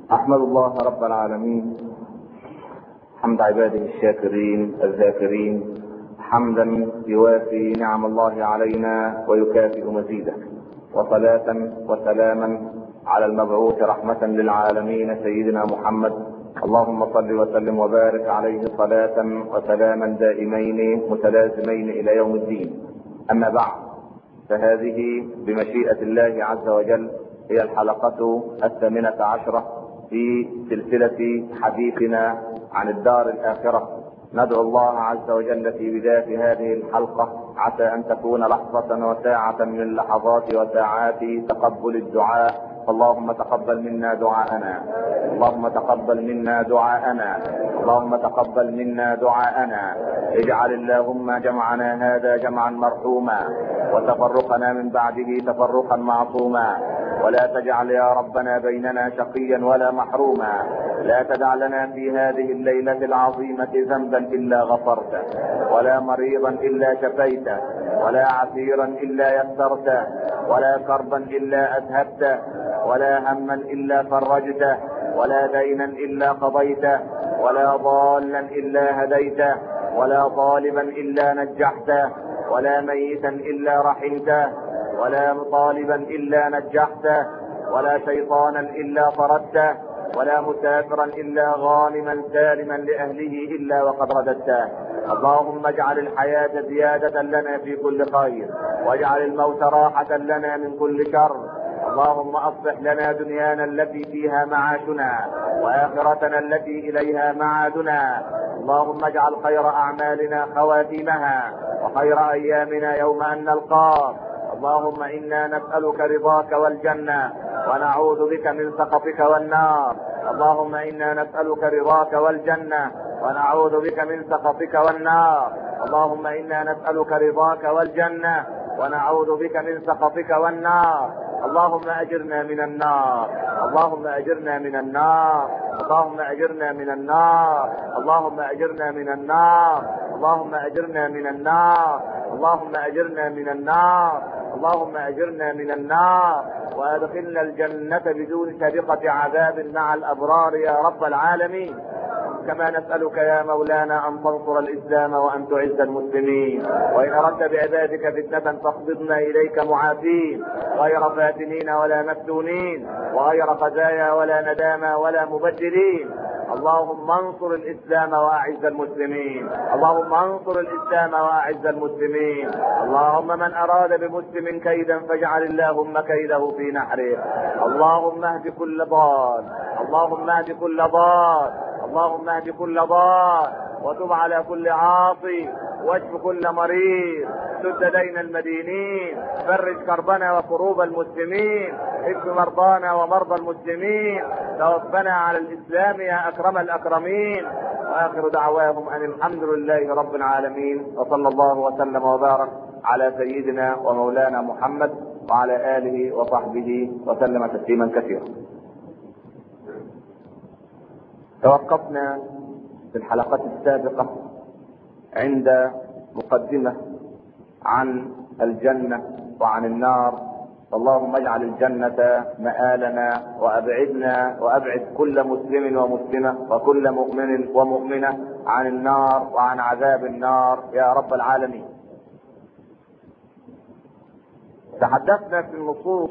احمد الله رب العالمين حمد عباده الشاكرين الذاكرين حمدا يوافي نعم الله علينا ويكافئ مزيده وصلاة وسلاما على المبعوث رحمة للعالمين سيدنا محمد اللهم صل وسلم وبارك عليه صلاة وسلاما دائمين متلازمين الى يوم الدين اما بعد فهذه بمشيئة الله عز وجل هي الحلقة الثامنة عشرة في سلسلة حديثنا عن الدار الآخرة ندعو الله عز وجل في بداية هذه الحلقة عسى أن تكون لحظة وساعة من لحظات وساعات تقبل الدعاء اللهم تقبل منا دعاءنا اللهم تقبل منا دعاءنا اللهم تقبل منا دعاءنا اجعل اللهم جمعنا هذا جمعا مرحوما وتفرقنا من بعده تفرقا معصوما ولا تجعل يا ربنا بيننا شقيا ولا محروما لا تدع لنا في هذه الليلة العظيمة ذنبا إلا غفرته ولا مريضا إلا شفيته ولا عسيرا إلا يسرته ولا كربا إلا أذهبته ولا هما إلا فرجته ولا دينا إلا قضيته ولا ضالا إلا هديته ولا طالبا إلا نجحته ولا ميتا إلا رحمته ولا طالبا إلا نجحته ولا شيطانا إلا طردته ولا مسافرا إلا غانما سالما لأهله إلا وقد رددته اللهم اجعل الحياة زيادة لنا في كل خير واجعل الموت راحة لنا من كل شر اللهم اصلح لنا دنيانا التي فيها معاشنا واخرتنا التي اليها معادنا اللهم اجعل خير اعمالنا خواتيمها وخير ايامنا يوم ان نلقاك اللهم انا نسالك رضاك والجنه ونعوذ بك من سخطك والنار اللهم انا نسالك رضاك والجنه ونعوذ بك من سخطك والنار اللهم انا نسالك رضاك والجنه ونعوذ بك من سخطك والنار اللهم اجرنا من النار اللهم اجرنا من النار اللهم اجرنا من النار اللهم اجرنا من النار اللهم اجرنا من النار اللهم اجرنا من النار اللهم اجرنا من النار وادخلنا الجنة بدون سابقة عذاب مع الابرار يا رب العالمين كما نسألك يا مولانا أن تنصر الإسلام وأن تعز المسلمين وإن أردت بعبادك فتنة فاقبضنا إليك معافين غير فاتنين ولا مفتونين وغير خزايا ولا ندامى ولا مبدلين اللهم انصر الاسلام واعز المسلمين اللهم انصر الاسلام واعز المسلمين اللهم من اراد بمسلم كيدا فاجعل اللهم كيده في نحره اللهم اهد كل ضال اللهم اهد كل ضال اللهم اهد كل ضال وتب على كل عاصي واشف كل مريض سد دين المدينين فرج كربنا وكروب المسلمين اشف مرضانا ومرضى المسلمين توفنا على الاسلام يا اكرم الاكرمين واخر دعواهم ان الحمد لله رب العالمين وصلى الله وسلم وبارك على سيدنا ومولانا محمد وعلى اله وصحبه وسلم تسليما كثيرا توقفنا في الحلقات السابقة عند مقدمة عن الجنة وعن النار اللهم اجعل الجنة مآلنا وأبعدنا وأبعد كل مسلم ومسلمة وكل مؤمن ومؤمنة عن النار وعن عذاب النار يا رب العالمين تحدثنا في النصوص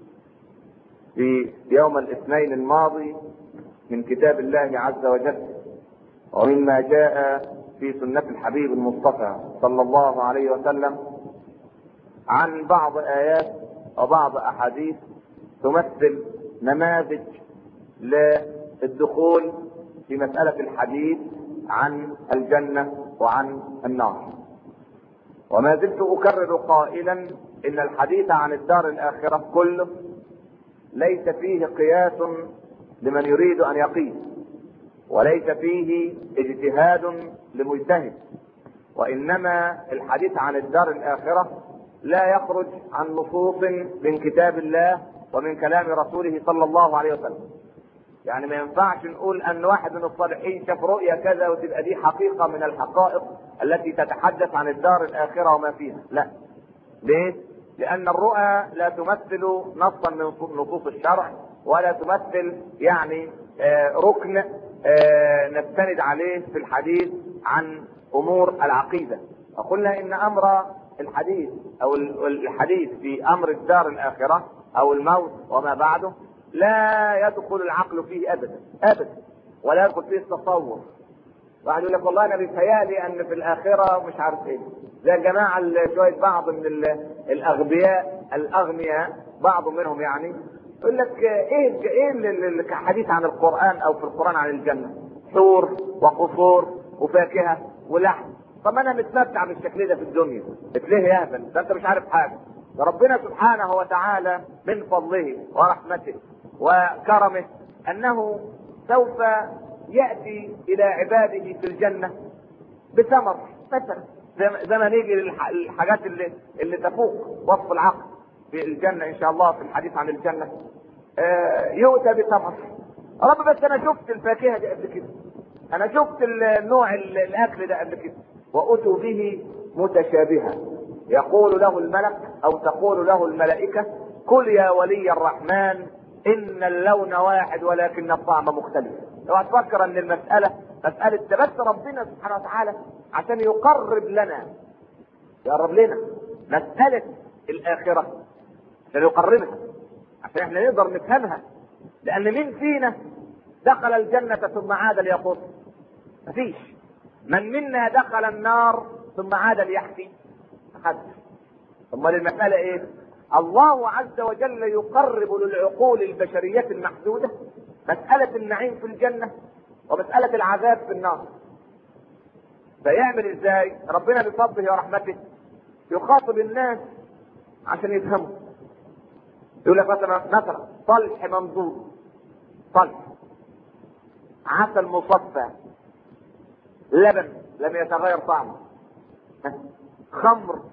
في يوم الاثنين الماضي من كتاب الله عز وجل ومما جاء في سنة الحبيب المصطفى صلى الله عليه وسلم عن بعض آيات وبعض أحاديث تمثل نماذج للدخول في مسألة الحديث عن الجنة وعن النار وما زلت أكرر قائلا إن الحديث عن الدار الآخرة كله ليس فيه قياس لمن يريد أن يقيس وليس فيه اجتهاد لمجتهد وانما الحديث عن الدار الاخره لا يخرج عن نصوص من كتاب الله ومن كلام رسوله صلى الله عليه وسلم يعني ما ينفعش نقول ان واحد من الصالحين شاف رؤيا كذا وتبقى دي حقيقه من الحقائق التي تتحدث عن الدار الاخره وما فيها لا ليه لان الرؤى لا تمثل نصا من نصوص الشرع ولا تمثل يعني آه، ركن آه، نستند عليه في الحديث عن امور العقيده وقلنا ان امر الحديث او الحديث في امر الدار الاخره او الموت وما بعده لا يدخل العقل فيه ابدا ابدا ولا يدخل فيه التصور واحد يقول لك والله انا بيتهيألي ان في الاخره مش عارف ايه زي الجماعه شويه بعض من الاغبياء الاغنياء بعض منهم يعني يقول لك ايه ايه الحديث عن القران او في القران عن الجنه حور وقصور وفاكهه ولحم طب انا متمتع بالشكل ده في الدنيا ليه يا اهبل ده انت مش عارف حاجه ده ربنا سبحانه وتعالى من فضله ورحمته وكرمه انه سوف ياتي الى عباده في الجنه بثمر مثلا زي ما نيجي للحاجات اللي اللي تفوق وصف العقل في الجنه ان شاء الله في الحديث عن الجنه آه يؤتى بثمر رب بس انا شفت الفاكهه دي قبل كده انا شفت النوع الاكل ده قبل كده واتوا به متشابها يقول له الملك او تقول له الملائكه كل يا ولي الرحمن ان اللون واحد ولكن الطعم مختلف لو تفكر ان المساله مساله ده بس ربنا سبحانه وتعالى عشان يقرب لنا يقرب لنا مساله الاخره عشان يقربها عشان احنا نقدر نفهمها لان مين فينا دخل الجنه ثم عاد ليقول مفيش من منا دخل النار ثم عاد ليحكي أخذ امال المساله ايه الله عز وجل يقرب للعقول البشريه المحدوده مساله النعيم في الجنه ومساله العذاب في النار فيعمل ازاي ربنا بفضله ورحمته يخاطب الناس عشان يفهموا يقول لك مثلا مثلا طلح منظور طلح عسل مصفى لبن لم يتغير طعمه خمر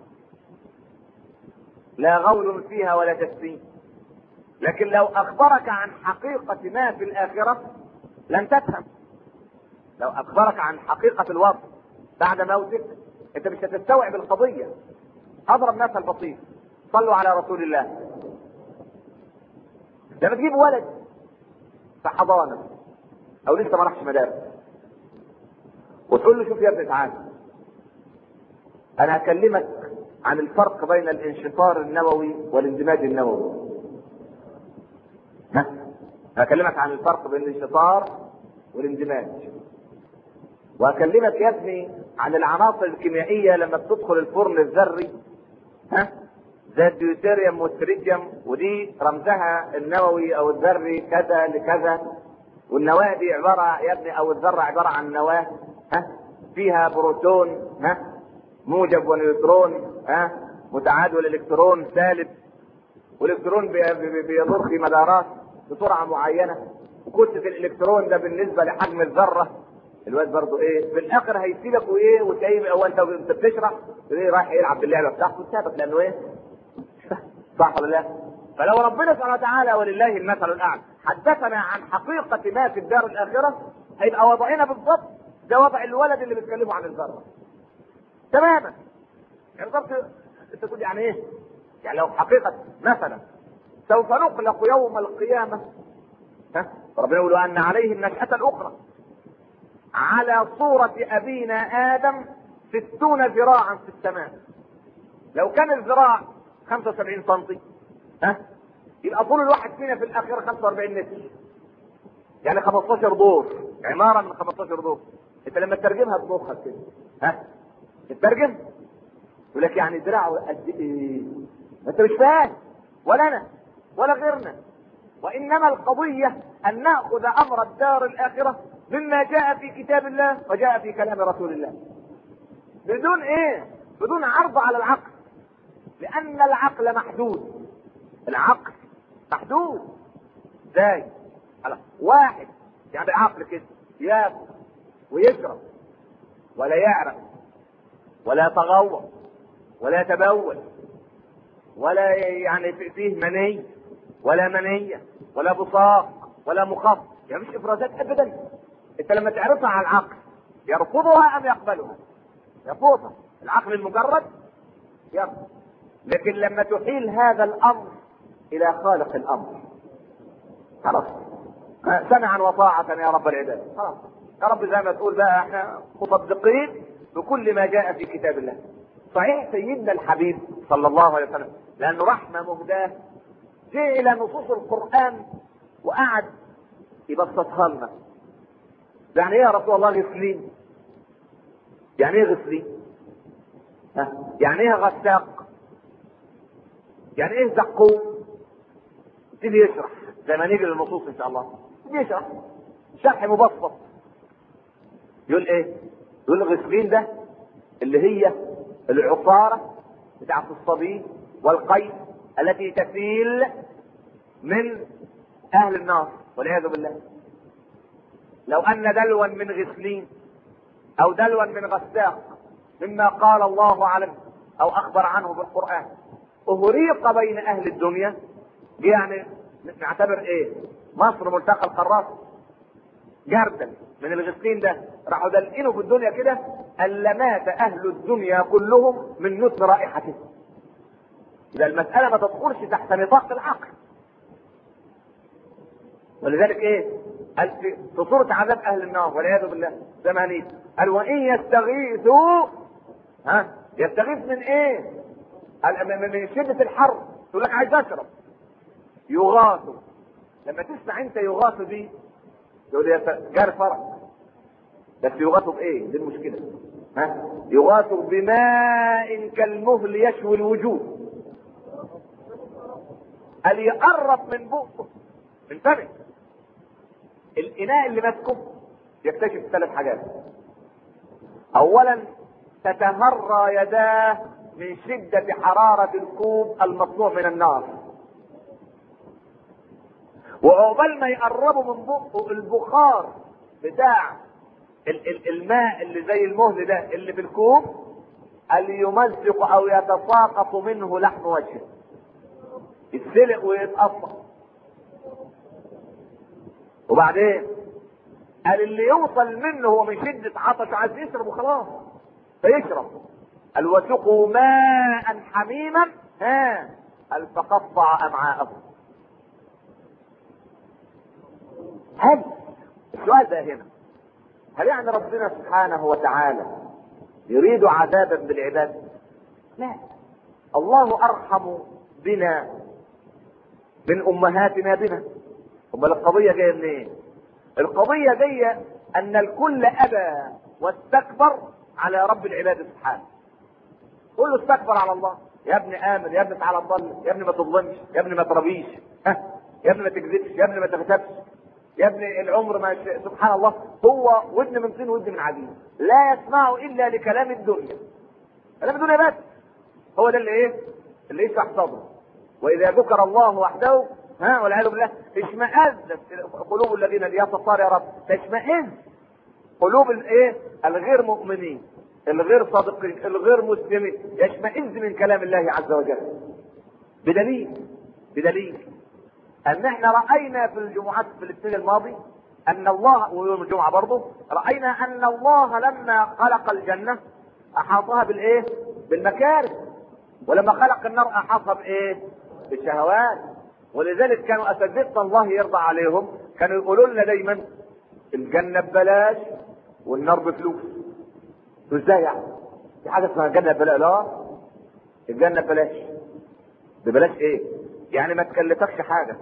لا غول فيها ولا تسبيح لكن لو اخبرك عن حقيقة ما في الآخرة لن تفهم لو اخبرك عن حقيقة الوضع بعد موتك انت مش هتستوعب القضية اضرب مثل بسيط صلوا على رسول الله لما تجيب ولد في حضانة او لسه ما راحش مدارس وتقول له شوف يا ابني تعالى انا هكلمك عن الفرق بين الانشطار النووي والاندماج النووي ها هكلمك عن الفرق بين الانشطار والاندماج وهكلمك يا ابني عن العناصر الكيميائيه لما بتدخل الفرن الذري ها زي الديوتيريوم والتريديوم ودي رمزها النووي او الذري كذا لكذا والنواه دي عباره يا ابني او الذره عباره عن نواه ها فيها بروتون ها موجب ونيوترون ها متعادل الالكترون سالب والالكترون بيدور في مدارات بسرعه معينه وكتله الالكترون ده بالنسبه لحجم الذره الواد برضه ايه في الاخر هيسيبك وايه وتلاقيه هو انت انت بتشرح ايه رايح يلعب باللعبه بتاعته سابك لانه ايه صح ولا لا؟ فلو ربنا سبحانه وتعالى ولله المثل الاعلى حدثنا عن حقيقه ما في الدار الاخره هيبقى وضعنا بالضبط ده وضع الولد اللي بيتكلموا عن الذره تماما يعني بالضبط انت تقول يعني ايه؟ يعني لو حقيقه مثلا سوف نخلق يوم القيامه ها ربنا يقول ان عليه النشأة الأخرى على صورة أبينا آدم ستون ذراعا في السماء لو كان الذراع 75 سم ها يبقى طول الواحد فينا في الآخرة 45 متر يعني 15 دور عمارة من 15 دور انت لما تترجمها بمخك كده ها تترجم يقول لك يعني دراعه قد ايه انت مش فاهم ولا انا ولا غيرنا وانما القضيه ان ناخذ امر الدار الاخره مما جاء في كتاب الله وجاء في كلام رسول الله بدون ايه بدون عرض على العقل لان العقل محدود العقل محدود ازاي واحد يعني عقل كده ياكل ويشرب ولا يعرف ولا يتغوط ولا يتبول ولا يعني فيه مني ولا منية ولا بصاق ولا مخاط يعني مش افرازات ابدا انت لما تعرضها على العقل يرفضها ام يقبلها يرفضها العقل المجرد يرفض لكن لما تحيل هذا الامر الى خالق الامر خلاص سمعا وطاعة يا رب العباد خلاص يا رب زي ما تقول بقى احنا مصدقين بكل ما جاء في كتاب الله صحيح سيدنا الحبيب صلى الله عليه وسلم لانه رحمه مهداه جه الى نصوص القران وقعد يبسطها لنا يعني ايه يا رسول الله غسلين يعني ايه غسلين ها؟ يعني ايه غساق يعني ايه زقوم يبتدي يشرح زي ما نيجي للنصوص ان شاء الله يبتدي يشرح شرح مبسط يقول ايه يقول الغسلين ده اللي هي العصارة بتاعت الصبي والقيس التي تسيل من اهل النار والعياذ بالله لو ان دلوا من غسلين او دلوا من غساق مما قال الله عنه او اخبر عنه في القران اهريق بين اهل الدنيا دي يعني نعتبر ايه مصر ملتقى القارات جردل من الغسلين ده راحوا دلقينه في الدنيا كده الا مات اهل الدنيا كلهم من نتن رائحته اذا المساله ما تدخلش تحت نطاق العقل ولذلك ايه قال في في صورة عذاب اهل النار والعياذ بالله ثمانين قال وان يستغيثوا ها يستغيث من ايه؟ قال من- من شدة الحر يقول لك عايز اشرب يغاثوا لما تسمع انت يغاثوا دي تقول يا ف- جار فرق بس يغاثوا بايه؟ دي المشكلة ها يغاثوا بماء كالمهل يشوي الوجوه قال يقرب من بقه من فمه الاناء اللي ماسكه يكتشف ثلاث حاجات اولا تتهرى يداه من شدة حرارة الكوب المصنوع من النار وعقبال ما يقربوا من بقه البخار بتاع ال- ال- الماء اللي زي المهل ده اللي في الكوب اللي يمزق او يتساقط منه لحم وجهه يتسلق ويتقطع وبعدين قال اللي يوصل منه هو من شدة عطش عايز يشرب وخلاص فيشرب قال وسقوا ماء حميما ها قال فقطع امعاءه هل السؤال ده هنا هل يعني ربنا سبحانه وتعالى يريد عذابا بالعباد؟ لا الله ارحم بنا من امهاتنا بنا امال القضيه جايه منين؟ القضيه جايه ان الكل ابى واستكبر على رب العباد سبحانه كله استكبر على الله يا ابني امن يا ابني تعالى نضل يا ابني ما تظلمش يا ابني ما تربيش ها يا ابني ما تكذبش يا ابني ما تغتابش يا ابني العمر ما ش- سبحان الله هو ودن من طين ودن من عجين لا يسمع الا لكلام الدنيا كلام الدنيا بس هو ده اللي ايه اللي يشرح صدره واذا ذكر الله وحده ها والعياذ بالله اشمئزت قلوب الذين يا ستار يا رب تشمئز قلوب الايه الغير مؤمنين الغير صادقين الغير مسلمين يشمئز من كلام الله عز وجل بدليل بدليل ان احنا راينا في الجمعات في الاثنين الماضي ان الله ويوم الجمعه برضه راينا ان الله لما خلق الجنه احاطها بالايه بالمكاره ولما خلق النار احاطها بايه بالشهوات ولذلك كانوا اساتذه الله يرضى عليهم كانوا يقولوا لنا دايما الجنه ببلاش والنار بفلوس ازاي يعني في حاجه اسمها الجنه ببلاش لا الجنه ببلاش ببلاش ايه يعني ما تكلفكش حاجه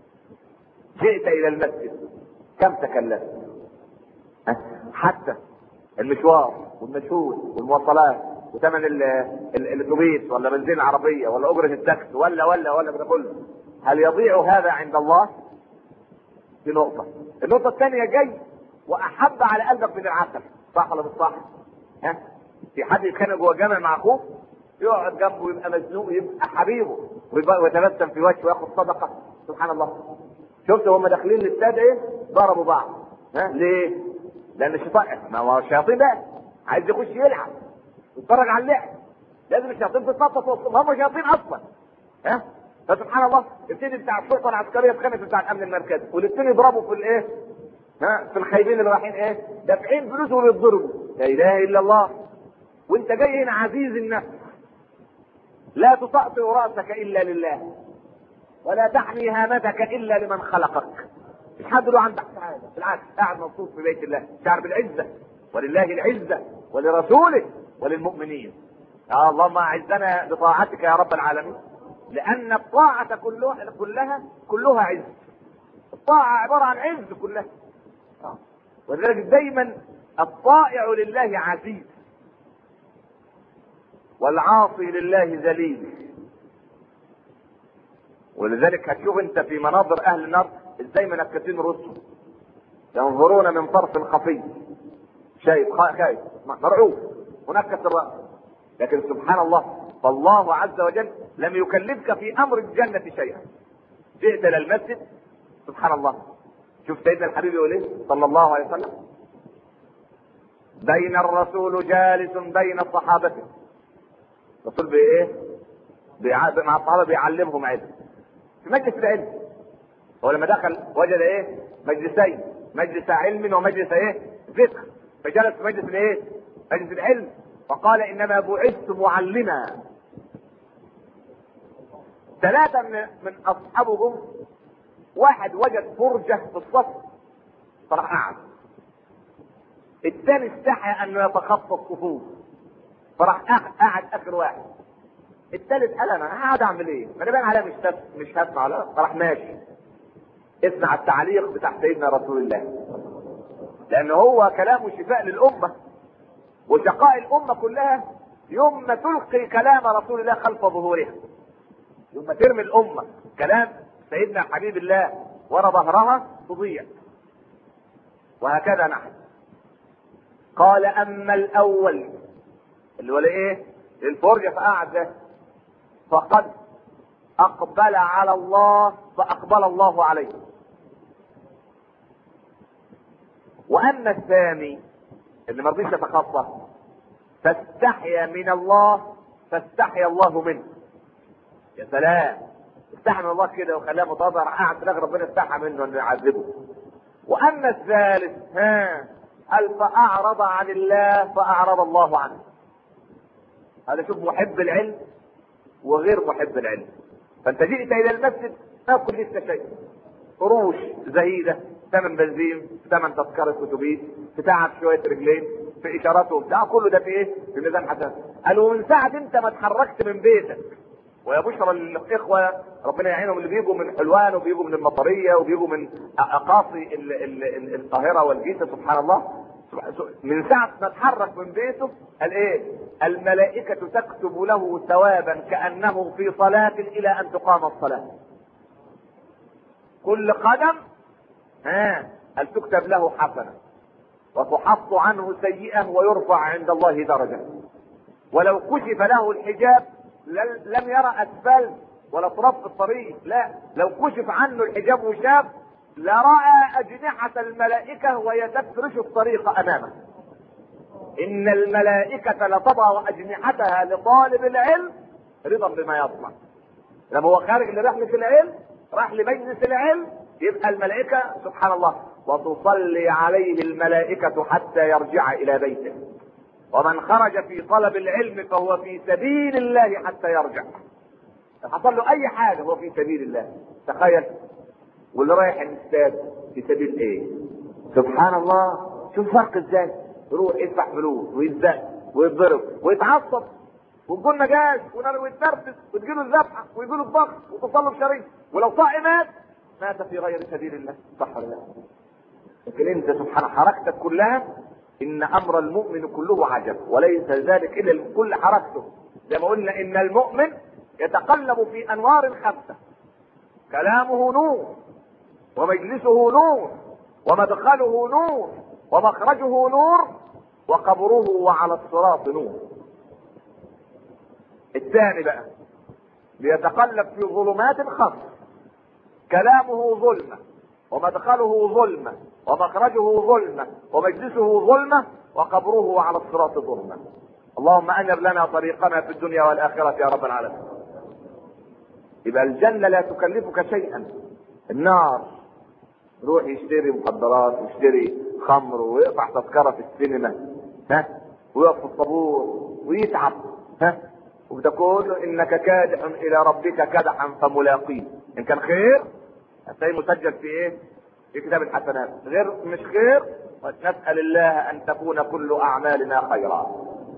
جئت الى المسجد كم تكلفت ها؟ حتى المشوار والمشهود والمواصلات وثمن ال- ال- الاتوبيس ولا بنزين العربيه ولا اجره التاكس ولا ولا ولا ده كله هل يضيع هذا عند الله؟ دي نقطه النقطه الثانيه جاي واحب على قلبك من العسل صح ولا مش صح؟ ها؟ في حد يتخانق جوه الجامع مع اخوه يقعد جنبه يبقى مزنوق يبقى حبيبه ويبقى- ويتبسم في وجهه وياخد صدقه سبحان الله شفت هم داخلين الاستاد ايه ضربوا بعض ها ليه لان الشيطان ما هو الشياطين بقى عايز يخش يلعب يتفرج على اللعب لازم الشياطين تتنطط وسطهم هم شياطين اصلا ها فسبحان الله يبتدي بتاع الشرطه العسكريه يتخانق بتاع الامن المركزي والاثنين يضربوا في الايه ها في الخايبين اللي رايحين ايه دافعين فلوس وبيتضربوا لا اله الا الله وانت جاي هنا عزيز النفس لا تطأطئ راسك الا لله ولا تحمي هامتك الا لمن خلقك مش حد له عندك حاجه بالعكس قاعد مبسوط في بيت الله شعر بالعزه ولله العزه ولرسوله وللمؤمنين يا اللهم اعزنا بطاعتك يا رب العالمين لان الطاعه كلها كلها كلها عز الطاعه عباره عن عز كلها ولذلك دايما الطائع لله عزيز والعاصي لله ذليل ولذلك هتشوف انت في مناظر اهل النار ازاي منكتين رؤوسهم ينظرون من طرف خفي شايف خايف مرعوب منكت الراس لكن سبحان الله فالله عز وجل لم يكلفك في امر الجنه شيئا جئت الى المسجد سبحان الله شوف سيدنا الحبيب يقول ايه صلى الله عليه وسلم بين الرسول جالس بين صحابته الرسول بايه مع الصحابه بيعلمهم علم في مجلس العلم هو لما دخل وجد ايه مجلسين مجلس علم ومجلس ايه ذكر فجلس في مجلس الايه مجلس العلم فقال انما بعثت معلما ثلاثة من, من اصحابهم واحد وجد فرجة في الصف فراح قعد الثاني استحى انه يتخطى الصفوف فراح قعد اخر واحد الثالث قال انا هقعد اعمل ايه؟ ما انا باين عليها مش مش هسمع لا فراح ماشي اسمع التعليق بتاع سيدنا رسول الله لان هو كلامه شفاء للامه وشقاء الامه كلها يوم ما تلقي كلام رسول الله خلف ظهورها يوم ما ترمي الامه كلام سيدنا حبيب الله ورا ظهرها تضيع وهكذا نحن قال اما الاول اللي هو ايه الفرجه فقعد ده فقد اقبل على الله فاقبل الله عليه واما الثاني اللي ما رضيش يتخطى فاستحيا من الله فاستحيا الله منه يا سلام استحى من الله كده وخلاه متواضع قاعد في الاخر ربنا استحى منه انه يعذبه واما الثالث ها قال فاعرض عن الله فاعرض الله عنه هذا شوف محب العلم وغير محب العلم فانت جئت الى المسجد ما كل لسه شيء قروش زهيده ثمن بنزين ثمن تذكرة اتوبيس تعب شوية رجلين في اشارات وبتاع كله ده في ايه؟ في ميزان حسن قالوا من ساعة انت ما اتحركت من بيتك ويا بشرى للاخوة ربنا يعينهم اللي بيجوا من حلوان وبيجوا من المطرية وبيجوا من اقاصي القاهرة والجيزة سبحان الله من ساعة ما اتحرك من بيته قال ايه الملائكة تكتب له ثوابا كأنه في صلاة إلى أن تقام الصلاة كل قدم ها هل تكتب له حسنة وتحط عنه سيئة ويرفع عند الله درجة ولو كشف له الحجاب لم يرى أسفل ولا تراب في الطريق لا لو كشف عنه الحجاب وشاف لرأى أجنحة الملائكة وهي تفرش الطريق أمامه إن الملائكة لتضع أجنحتها لطالب العلم رضا بما يطلع لما هو خارج لرحلة العلم راح لمجلس العلم يبقى الملائكة سبحان الله وتصلي عليه الملائكة حتى يرجع إلى بيته ومن خرج في طلب العلم فهو في سبيل الله حتى يرجع حصل له أي حاجة هو في سبيل الله تخيل واللي رايح الاستاد في سبيل ايه؟ سبحان الله شوف فرق ازاي يروح يدفع فلوس ويتزق ويتضرب ويتعصب ويكون نجاش ويتنرفز وتجيله الذبحه ويجيله الضغط وتصلب شريف ولو طائع مات مات في غير سبيل الله صح ولا لا؟ لكن انت سبحان حركتك كلها ان امر المؤمن كله عجب وليس ذلك الا كل حركته زي ما قلنا ان المؤمن يتقلب في انوار خمسه كلامه نور ومجلسه نور ومدخله نور ومخرجه نور وقبره وعلى الصراط نور الثاني بقى ليتقلب في ظلمات خمس كلامه ظلمة ومدخله ظلمة ومخرجه ظلمة ومجلسه ظلمة وقبره على الصراط ظلمة اللهم انر لنا طريقنا في الدنيا والاخرة يا رب العالمين يبقى الجنة لا تكلفك شيئا النار يروح يشتري مخدرات ويشتري خمر ويقطع تذكره في السينما ها ويقف في الطابور ويتعب ها وبتقول انك كادح الى ربك كدحا فملاقيه ان كان خير هتلاقيه مسجل في ايه؟ في كتاب الحسنات غير مش خير نسأل الله أن تكون كل أعمالنا خيرا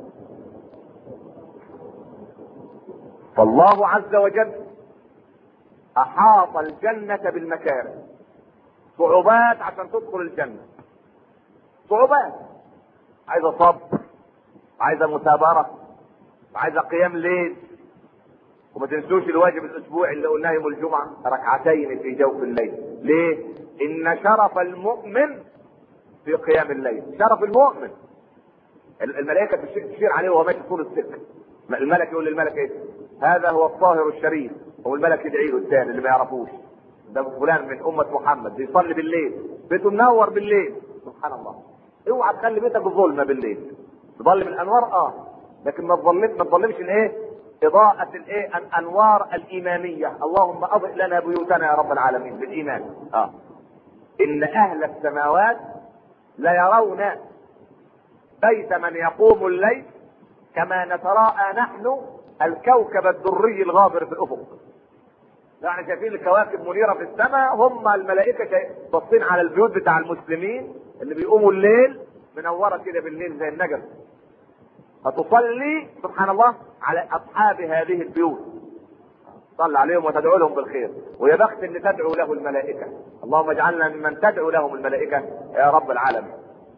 فالله عز وجل أحاط الجنة بالمكاره صعوبات عشان تدخل الجنة صعوبات عايزة صبر عايزة مثابرة عايزة قيام ليل وما تنسوش الواجب الاسبوعي اللي قلناه يوم الجمعة ركعتين في جوف الليل ليه ان شرف المؤمن في قيام الليل شرف المؤمن الملائكة تشير عليه وهو ماشي طول السكة الملك يقول للملك ايه هذا هو الطاهر الشريف هو الملك يدعي له الثاني اللي ما يعرفوش ده فلان من أمة محمد بيصلي بالليل بيته منور بالليل سبحان الله اوعى تخلي بيتك ظلمة بالليل تظلم الأنوار اه لكن ما تظلمش ما تظلمش الايه إضاءة الايه الأنوار الإيمانية اللهم أضئ لنا بيوتنا يا رب العالمين بالإيمان اه إن أهل السماوات ليرون بيت من يقوم الليل كما نتراءى نحن الكوكب الدري الغابر في الأفق يعني شايفين الكواكب منيره في السماء هم الملائكه باصين على البيوت بتاع المسلمين اللي بيقوموا الليل منوره كده بالليل زي النجم فتصلي سبحان الله على اصحاب هذه البيوت صل عليهم وتدعو لهم بالخير ويا بخت اللي تدعو له الملائكه اللهم اجعلنا ممن تدعو لهم الملائكه يا رب العالمين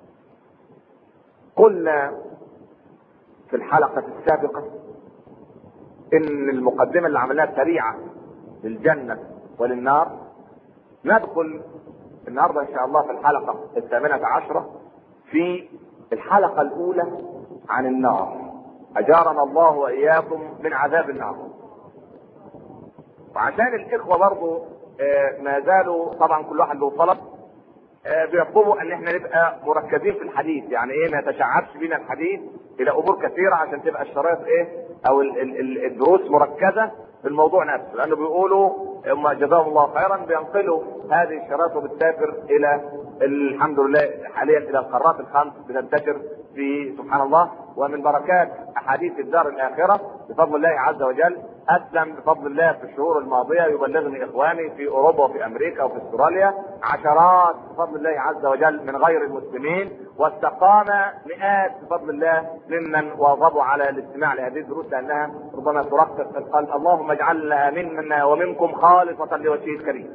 قلنا في الحلقه السابقه ان المقدمه اللي عملناها سريعه للجنة وللنار ندخل النهاردة إن شاء الله في الحلقة الثامنة عشرة في الحلقة الأولى عن النار أجارنا الله وإياكم من عذاب النار وعشان الإخوة برضو ما زالوا طبعا كل واحد له طلب بيطلبوا ان احنا نبقى مركزين في الحديث يعني ايه ما يتشعبش بينا الحديث الى امور كثيره عشان تبقى الشرايط ايه او الدروس مركزه في الموضوع نفسه لانه بيقولوا هم جزاهم الله خيرا بينقلوا هذه الشرايط وبتسافر الى الحمد لله حاليا الى القارات الخمس بتنتشر في سبحان الله ومن بركات احاديث الدار الاخره بفضل الله عز وجل اسلم بفضل الله في الشهور الماضيه يبلغني اخواني في اوروبا وفي امريكا وفي استراليا عشرات بفضل الله عز وجل من غير المسلمين واستقام مئات بفضل الله ممن واظبوا على الاستماع لهذه الدروس لانها ربما ترقق القلب اللهم اجعلها منا ومنكم خالصه لوجهه الكريم.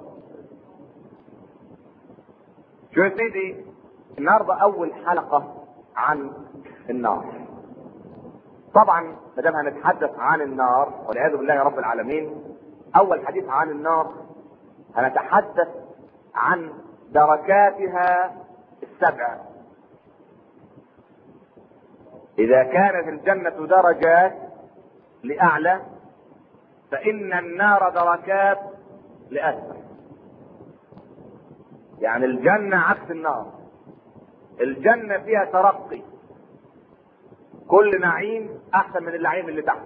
شو يا سيدي النهارده اول حلقه عن النار. طبعا ما دام هنتحدث عن النار والعياذ بالله رب العالمين اول حديث عن النار هنتحدث عن دركاتها السبع اذا كانت الجنة درجات لاعلى فان النار دركات لاسفل يعني الجنة عكس النار الجنة فيها ترقي كل نعيم احسن من النعيم اللي تحت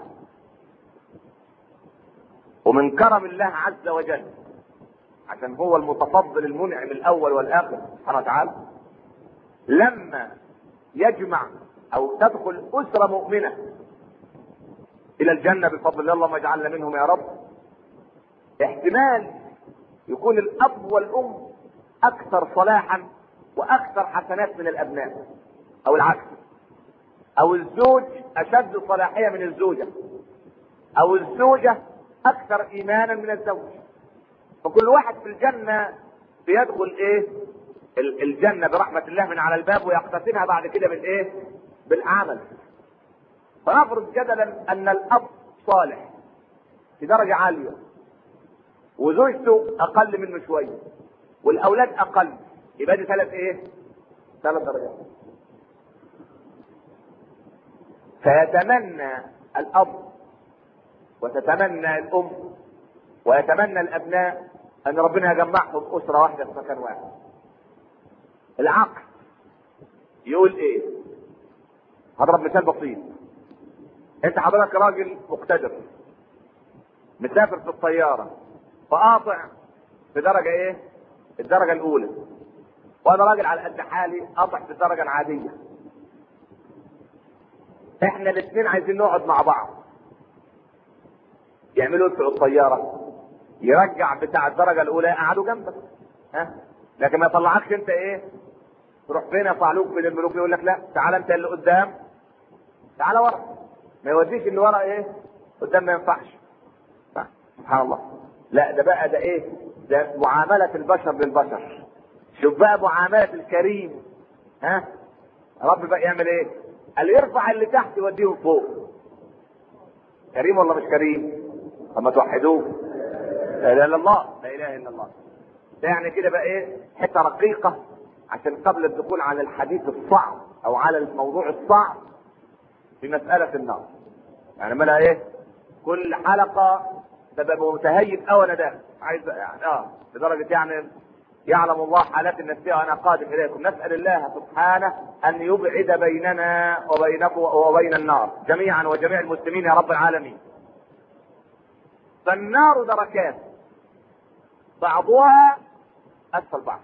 ومن كرم الله عز وجل عشان هو المتفضل المنعم الاول والاخر سبحانه وتعالى لما يجمع او تدخل اسره مؤمنه الى الجنه بفضل الله اللهم اجعلنا منهم يا رب احتمال يكون الاب والام اكثر صلاحا واكثر حسنات من الابناء او العكس او الزوج اشد صلاحيه من الزوجه او الزوجه اكثر ايمانا من الزوج فكل واحد في الجنه بيدخل ايه الجنه برحمه الله من على الباب ويقتسمها بعد كده بالايه بالعمل فنفرض جدلا ان الاب صالح في درجه عاليه وزوجته اقل منه شويه والاولاد اقل يبقى دي ثلاث ايه ثلاث درجات فيتمنى الاب وتتمنى الام ويتمنى الابناء ان ربنا يجمعهم اسره واحده في مكان واحد العقل يقول ايه هضرب مثال بسيط انت حضرتك راجل مقتدر مسافر في الطياره فقاطع في درجه ايه الدرجه الاولى وانا راجل على قد حالي قاطع في الدرجه العاديه احنا الاثنين عايزين نقعد مع بعض يعملوا بتوع الطياره يرجع بتاع الدرجه الاولى يقعدوا جنبك ها لكن ما يطلعكش انت ايه تروح فين يا صعلوك بين الملوك يقول لك لا تعال انت اللي قدام تعال ورا ما يوديش اللي ورا ايه قدام ما ينفعش سبحان الله لا ده بقى ده ايه ده معاملة البشر للبشر شوف بقى معاملة الكريم ها رب بقى يعمل ايه قال يرفع اللي تحت يوديهم فوق كريم ولا مش كريم اما توحدوه لا اله الا الله لا اله الا الله ده يعني كده بقى ايه حته رقيقه عشان قبل الدخول على الحديث الصعب او على الموضوع الصعب في مسألة النار يعني مالها ايه كل حلقة ببقى متهيب قوي انا داخل عايز يعني اه لدرجة يعني يعلم الله حالات النفسية وانا قادم اليكم نسأل الله سبحانه ان يبعد بيننا وبينكم وبين النار جميعا وجميع المسلمين يا رب العالمين فالنار دركات بعضها اسفل بعض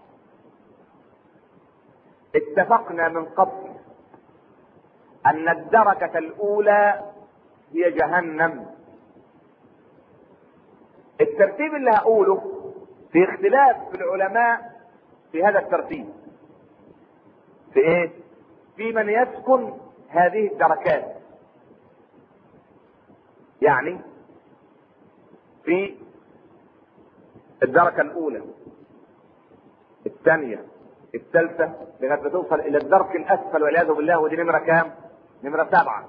اتفقنا من قبل ان الدركة الاولى هي جهنم الترتيب اللي هقوله في اختلاف في العلماء في هذا الترتيب في ايه في من يسكن هذه الدركات يعني في الدركة الأولى الثانية الثالثة لغاية ما توصل إلى الدرك الأسفل والعياذ بالله ودي نمرة كام؟ نمرة سبعة.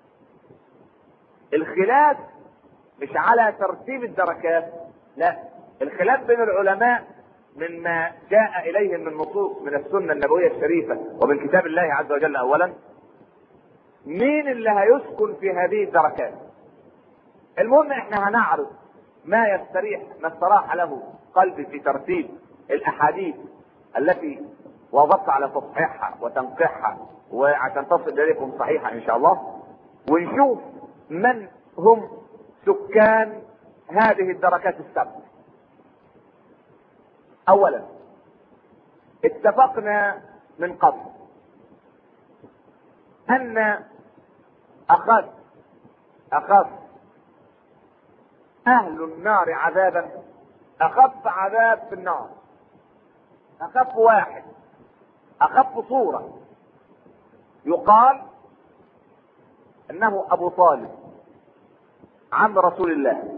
الخلاف مش على ترتيب الدركات لا الخلاف بين العلماء مما جاء إليهم من نصوص من السنة النبوية الشريفة ومن كتاب الله عز وجل أولا مين اللي هيسكن في هذه الدركات؟ المهم احنا هنعرض ما يستريح ما استراح له قلبي في ترتيب الاحاديث التي وضبط على تصحيحها وتنقيحها وعشان تصل اليكم صحيحه ان شاء الله ونشوف من هم سكان هذه الدركات السبع اولا اتفقنا من قبل ان اخذ اخذ اهل النار عذابا اخف عذاب في النار اخف واحد اخف صوره يقال انه ابو طالب عم رسول الله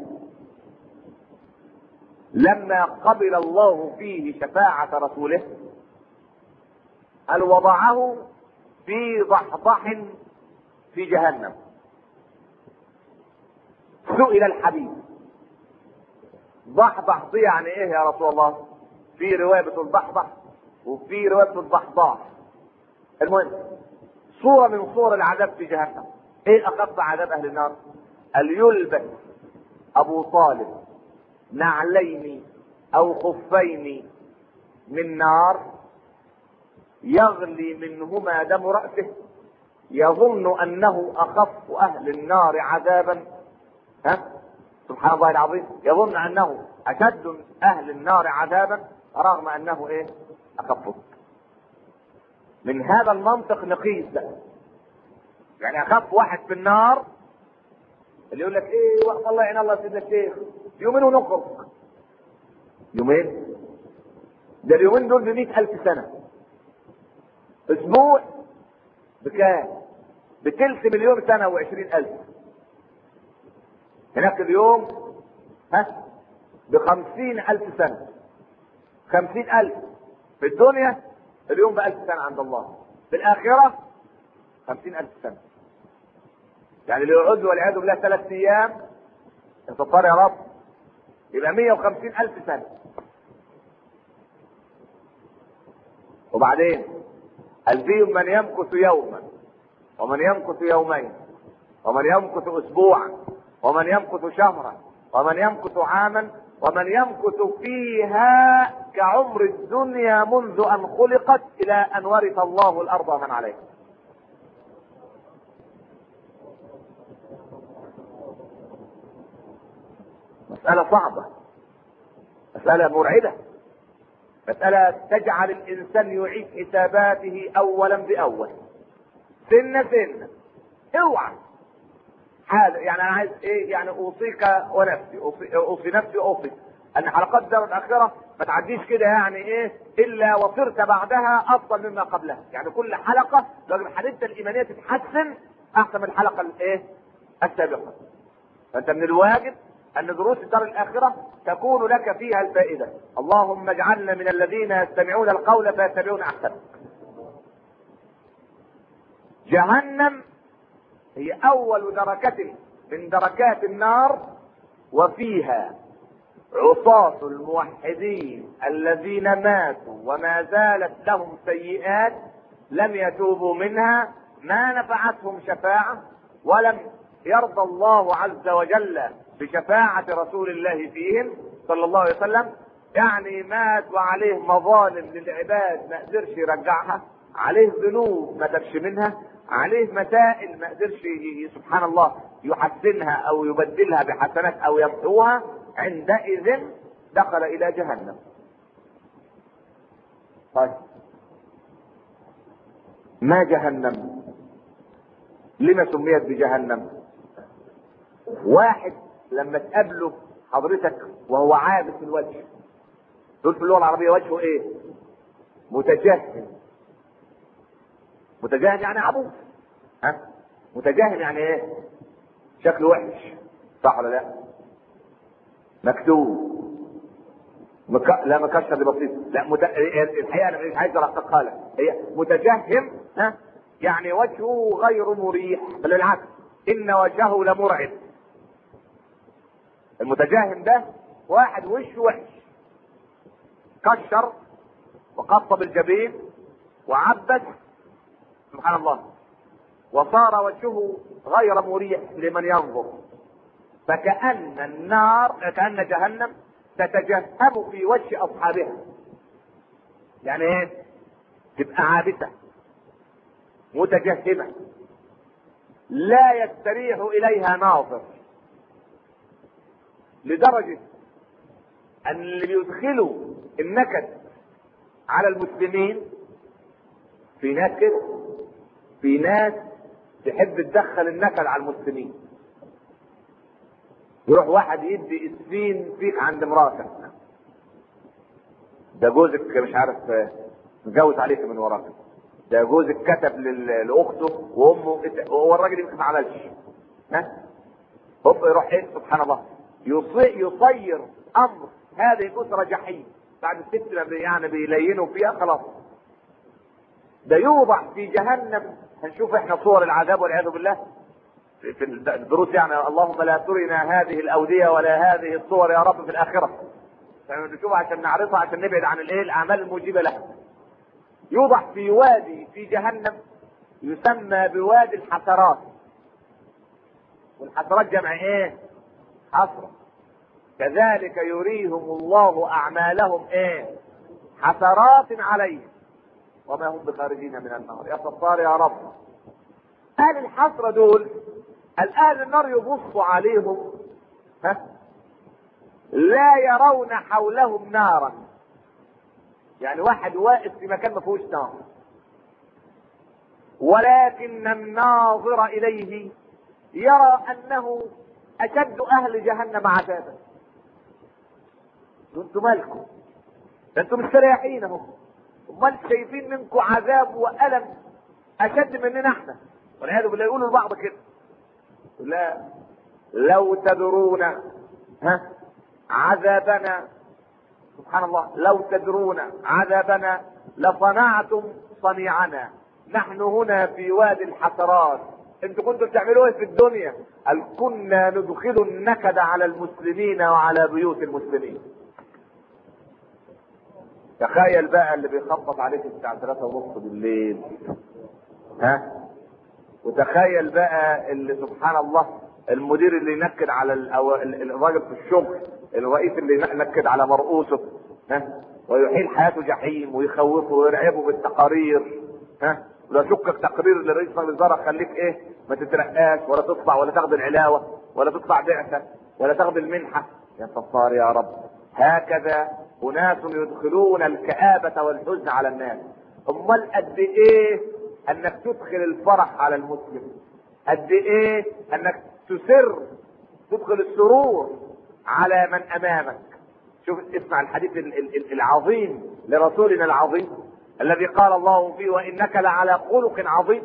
لما قبل الله فيه شفاعة رسوله قال وضعه في ضحضح في جهنم سئل الحبيب ضحضح دي يعني ايه يا رسول الله في رواية بتقول ضحضح وفي رواية بتقول ضحضاح المهم صورة من صور العذاب في جهنم ايه اخف عذاب اهل النار قال يلبس ابو طالب نعلين او خفين من نار يغلي منهما دم رأسه يظن انه اخف اهل النار عذابا ها سبحان الله العظيم يظن انه اشد اهل النار عذابا رغم انه ايه اخفه من هذا المنطق نقيس بقى يعني اخف واحد في النار اللي يقول لك ايه وقت الله يعين الله سيدنا الشيخ يومين ونخرج يومين ده اليومين دول بمئة ألف سنة أسبوع بكام؟ بتلت مليون سنة وعشرين ألف هناك اليوم ها بخمسين ألف سنة خمسين ألف في الدنيا اليوم بألف سنة عند الله في الآخرة خمسين ألف سنة يعني اللي يقعد له والعياذ بالله ثلاث أيام انتصار يا رب يبقى 150 ألف سنة وبعدين قال فيهم من يمكث يوما ومن يمكث يومين ومن يمكث أسبوعا ومن يمكث شهرا ومن يمكث عاما ومن يمكث فيها كعمر الدنيا منذ أن خلقت إلى أن ورث الله الأرض من عليها مسألة صعبة مسألة مرعبة مسألة تجعل الإنسان يعيد حساباته أولا بأول سنة سنة اوعى هذا يعني أنا عايز إيه يعني أوصيك ونفسي أوصي, أوصي نفسي أوصي ان حلقات الدار الاخره ما تعديش كده يعني ايه الا وصرت بعدها افضل مما قبلها يعني كل حلقه لازم حالتك الايمانيه تتحسن احسن من الحلقه الايه السابقه فانت من الواجب ان دروس الدار الاخره تكون لك فيها الفائده اللهم اجعلنا من الذين يستمعون القول فيتبعون احسنه جهنم هي اول دركة من دركات النار وفيها عصاة الموحدين الذين ماتوا وما زالت لهم سيئات لم يتوبوا منها ما نفعتهم شفاعة ولم يرضى الله عز وجل بشفاعة رسول الله فيهم صلى الله عليه وسلم يعني مات وعليه مظالم للعباد ما قدرش يرجعها عليه ذنوب ما تبش منها عليه مسائل ما قدرش سبحان الله يحسنها او يبدلها بحسنات او يمحوها عندئذ دخل الى جهنم طيب ما جهنم لما سميت بجهنم واحد لما تقابله حضرتك وهو عابس الوجه دول في اللغه العربيه وجهه ايه متجهم متجاهل يعني عبوس ها متجاهل يعني ايه شكله وحش صح ولا لا مكتوب مك... لا مكشر دي بسيط لا مت... الحقيقه انا مش عايز الحقها لك هي متجهم ها يعني وجهه غير مريح بل بالعكس ان وجهه لمرعب المتجاهم ده واحد وشه وحش كشر وقصب الجبين وعبس سبحان الله وصار وجهه غير مريح لمن ينظر فكأن النار كأن جهنم تتجهم في وجه أصحابها يعني ايه تبقى عابسة متجهمة لا يستريح إليها ناظر لدرجة أن اللي بيدخلوا النكد على المسلمين في ناس كده في ناس تحب تدخل النكد على المسلمين يروح واحد يدي اسفين فيك عند مراتك ده جوزك مش عارف متجوز عليك من وراك ده جوزك كتب لل- لاخته وامه هو الراجل يمكن ما عملش ها هوب يروح ايه سبحان الله يصي- يصير امر هذه الاسره جحيم بعد الست ما بي- يعني بيلينوا فيها خلاص ده يوضع في جهنم هنشوف احنا صور العذاب والعياذ بالله في في الدروس يعني اللهم لا ترنا هذه الاوديه ولا هذه الصور يا رب في الاخره نشوفها عشان نعرفها عشان نبعد عن الايه الاعمال الموجبه لها يوضع في وادي في جهنم يسمى بوادي الحسرات والحسرات جمع ايه حسرة كذلك يريهم الله اعمالهم ايه حسرات عليهم وما هم بخارجين من النار يا ستار يا رب اهل الحسرة دول الان النار يبص عليهم ها لا يرون حولهم نارا يعني واحد واقف في مكان ما فيهوش نار ولكن الناظر اليه يرى انه اشد اهل جهنم عذابا انتم مالكم ده انتم مستريحين اهو امال شايفين منكم عذاب والم اشد مننا احنا والعياذ بالله يقولوا لبعض كده لا لو تدرون ها عذابنا سبحان الله لو تدرون عذابنا لصنعتم صنيعنا نحن هنا في وادي الحسرات انتوا كنتوا بتعملوا ايه في الدنيا قال كنا ندخل النكد على المسلمين وعلى بيوت المسلمين تخيل بقى اللي بيخبط عليك الساعة 3 ونص بالليل ها وتخيل بقى اللي سبحان الله المدير اللي ينكد على ال- أو ال- الراجل في الشغل الرئيس اللي ينكد على مرؤوسه ها ويحيل حياته جحيم ويخوفه ويرعبه بالتقارير ها ولو شكك تقرير لرئيس مجلس الاداره خليك ايه ما تترقاش ولا تطلع ولا تاخد العلاوه ولا تطلع بعثه ولا تاخد المنحه يا ستار يا رب هكذا اناس يدخلون الكآبة والحزن على الناس امال قد ايه انك تدخل الفرح على المسلم قد ايه انك تسر تدخل السرور على من امامك شوف اسمع الحديث ال- ال- ال- العظيم لرسولنا العظيم الذي قال الله فيه وانك لعلى خلق عظيم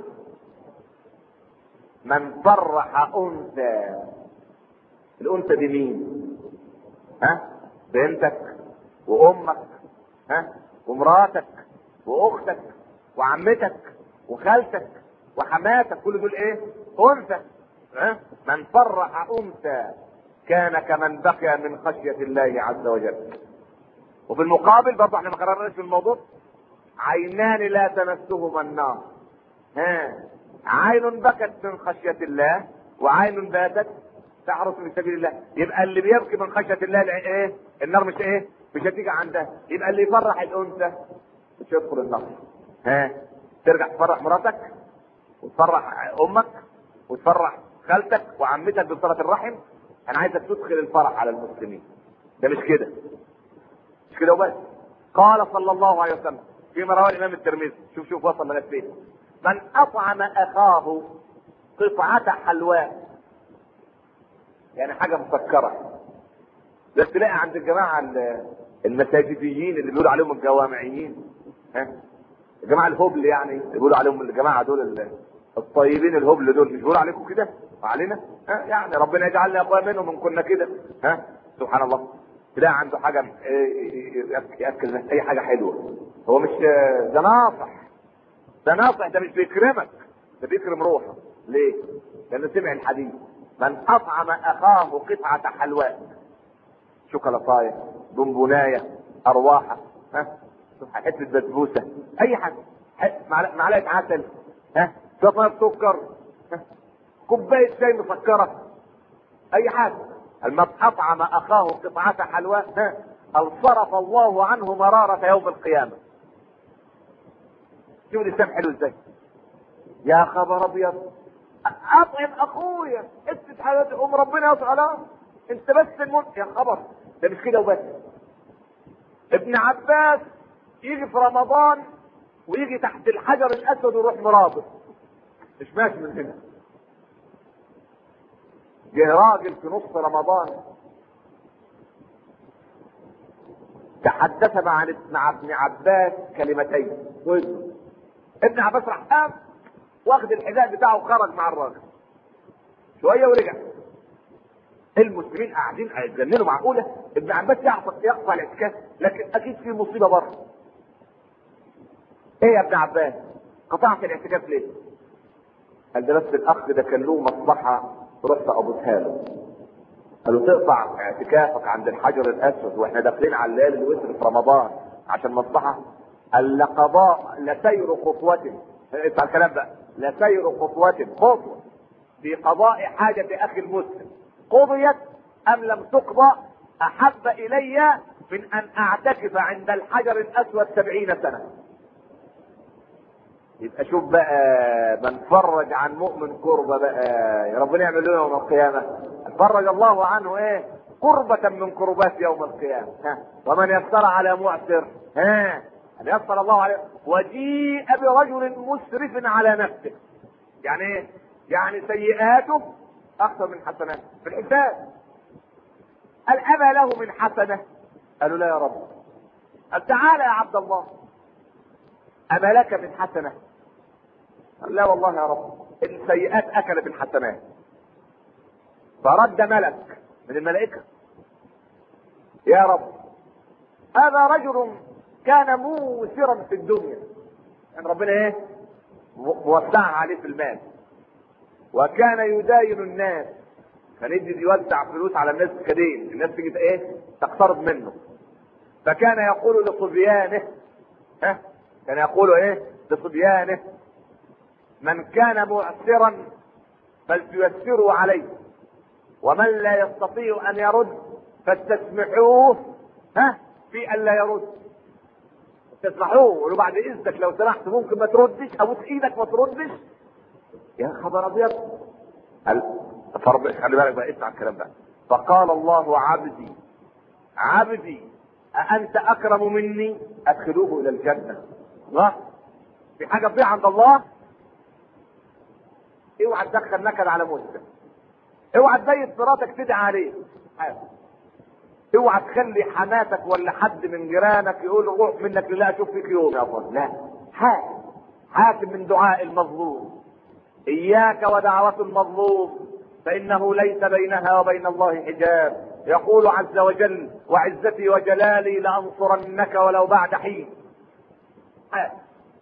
من فرح انثى الانثى دي مين ها بنتك وامك ها ومراتك واختك وعمتك وخالتك وحماتك كل دول ايه انثى ها من فرح انثى كان كمن بكى من خشيه الله عز وجل وفي المقابل برضه احنا ما قررناش في الموضوع عينان لا تمسهما النار ها عين بكت من خشيه الله وعين باتت تحرس في سبيل الله يبقى اللي بيبكي من خشيه الله الع- ايه النار مش ايه مش هتيجي عندها يبقى اللي يفرح الانثى مش يدخل النار ها ترجع تفرح مراتك وتفرح امك وتفرح خالتك وعمتك بصله الرحم انا عايزك تدخل الفرح على المسلمين ده مش كده مش كده وبس قال صلى الله عليه وسلم فيما رواه الامام الترمذي شوف شوف وصل لغايه فين من اطعم اخاه قطعه حلواء يعني حاجه مسكره ده تلاقي عند الجماعه ال- المساجديين اللي بيقولوا عليهم الجوامعيين ها الجماعه الهبل يعني اللي بيقولوا عليهم الجماعه دول ال- الطيبين الهبل دول مش بيقولوا عليكم كده وعلينا ها يعني ربنا يجعلنا يا اخويا منهم ان كنا كده ها سبحان الله تلاقي عنده حاجه إيه، ياكل بس اي حاجه حلوه هو مش ده ناصح ده ناصح ده مش بيكرمك ده بيكرم روحه ليه؟ لانه سمع الحديث من اطعم اخاه قطعه حلواء شوكولاتايه بونبونايه ارواحه ها حته بسبوسه اي حاجه ح- معلقه معلقة عسل ها شويه سكر ها؟ كوبايه شاي مسكره اي حاجه المن اطعم اخاه قطعه حلواء ها الصرف الله عنه مراره يوم القيامه شوف الاسلام حلو ازاي يا خبر ابيض اطعم اخويا اسد حياتي ام ربنا يسعى لا انت بس المنت يا خبر ده مش كده وبس ابن عباس يجي في رمضان ويجي تحت الحجر الاسود ويروح مرابط مش ماشي من هنا جه راجل في نص رمضان تحدث مع مع ابن عباس كلمتين واسمه. ابن عباس راح قام واخد الحذاء بتاعه وخرج مع الراجل شويه ورجع المسلمين قاعدين هيتجننوا معقوله ابن عباس يقطع يقطع الاعتكاف لكن اكيد في مصيبه بره ايه يا ابن عباس قطعت الاعتكاف ليه قال ده بس الاخ ده كان له مصلحه رحت ابوسها له قال له تقطع اعتكافك عند الحجر الاسود واحنا داخلين على الليل الوتر في رمضان عشان مصلحه قال لقضاء لسير خطوة اسمع الكلام بقى لسير خطوة خطوة في قضاء حاجة اخي المسلم قضيت ام لم تقضى احب الي من ان اعتكف عند الحجر الاسود سبعين سنة يبقى شوف بقى من فرج عن مؤمن كربة بقى يا ربنا يعمل له يوم القيامة فرج الله عنه ايه قربة من قربات يوم القيامة ها ومن يسر على معسر ها ان يسر الله عليه وجيء برجل مسرف على نفسه يعني ايه يعني سيئاته اكثر من حسناته في الحساب قال ابى له من حسنه قالوا لا يا رب قال تعالى يا عبد الله أما لك من حسنة قال لا والله يا رب السيئات أكلت الحسنات فرد ملك من الملائكة يا رب هذا رجل كان موسرا في الدنيا يعني ربنا ايه موسعها عليه في المال وكان يداين الناس كان يدي يوزع فلوس على الناس كدين الناس تيجي ايه تقترض منه فكان يقول لصبيانه ها كان يقول ايه لصبيانه من كان معسرا فلتيسروا عليه ومن لا يستطيع ان يرد فاستسمحوه ها في ان لا يرد تسمحوه ولو بعد اذنك لو سمحت ممكن ما تردش ابوس ايدك ما تردش يا خبر ابيض قال فرب خلي بالك بقى اسمع الكلام ده فقال الله عبدي عبدي أأنت أكرم مني أدخلوه إلى الجنة الله في حاجة تضيع عند الله اوعى تدخل نكد على مسلم اوعى تبيت مراتك تدعي عليه حاجة. اوعى تخلي حماتك ولا حد من جيرانك يقول روح منك لله اشوف فيك يوم يا فضل لا حاكم حاكم من دعاء المظلوم اياك ودعوة المظلوم فانه ليس بينها وبين الله حجاب يقول عز وجل وعزتي وجلالي لانصرنك ولو بعد حين حاكم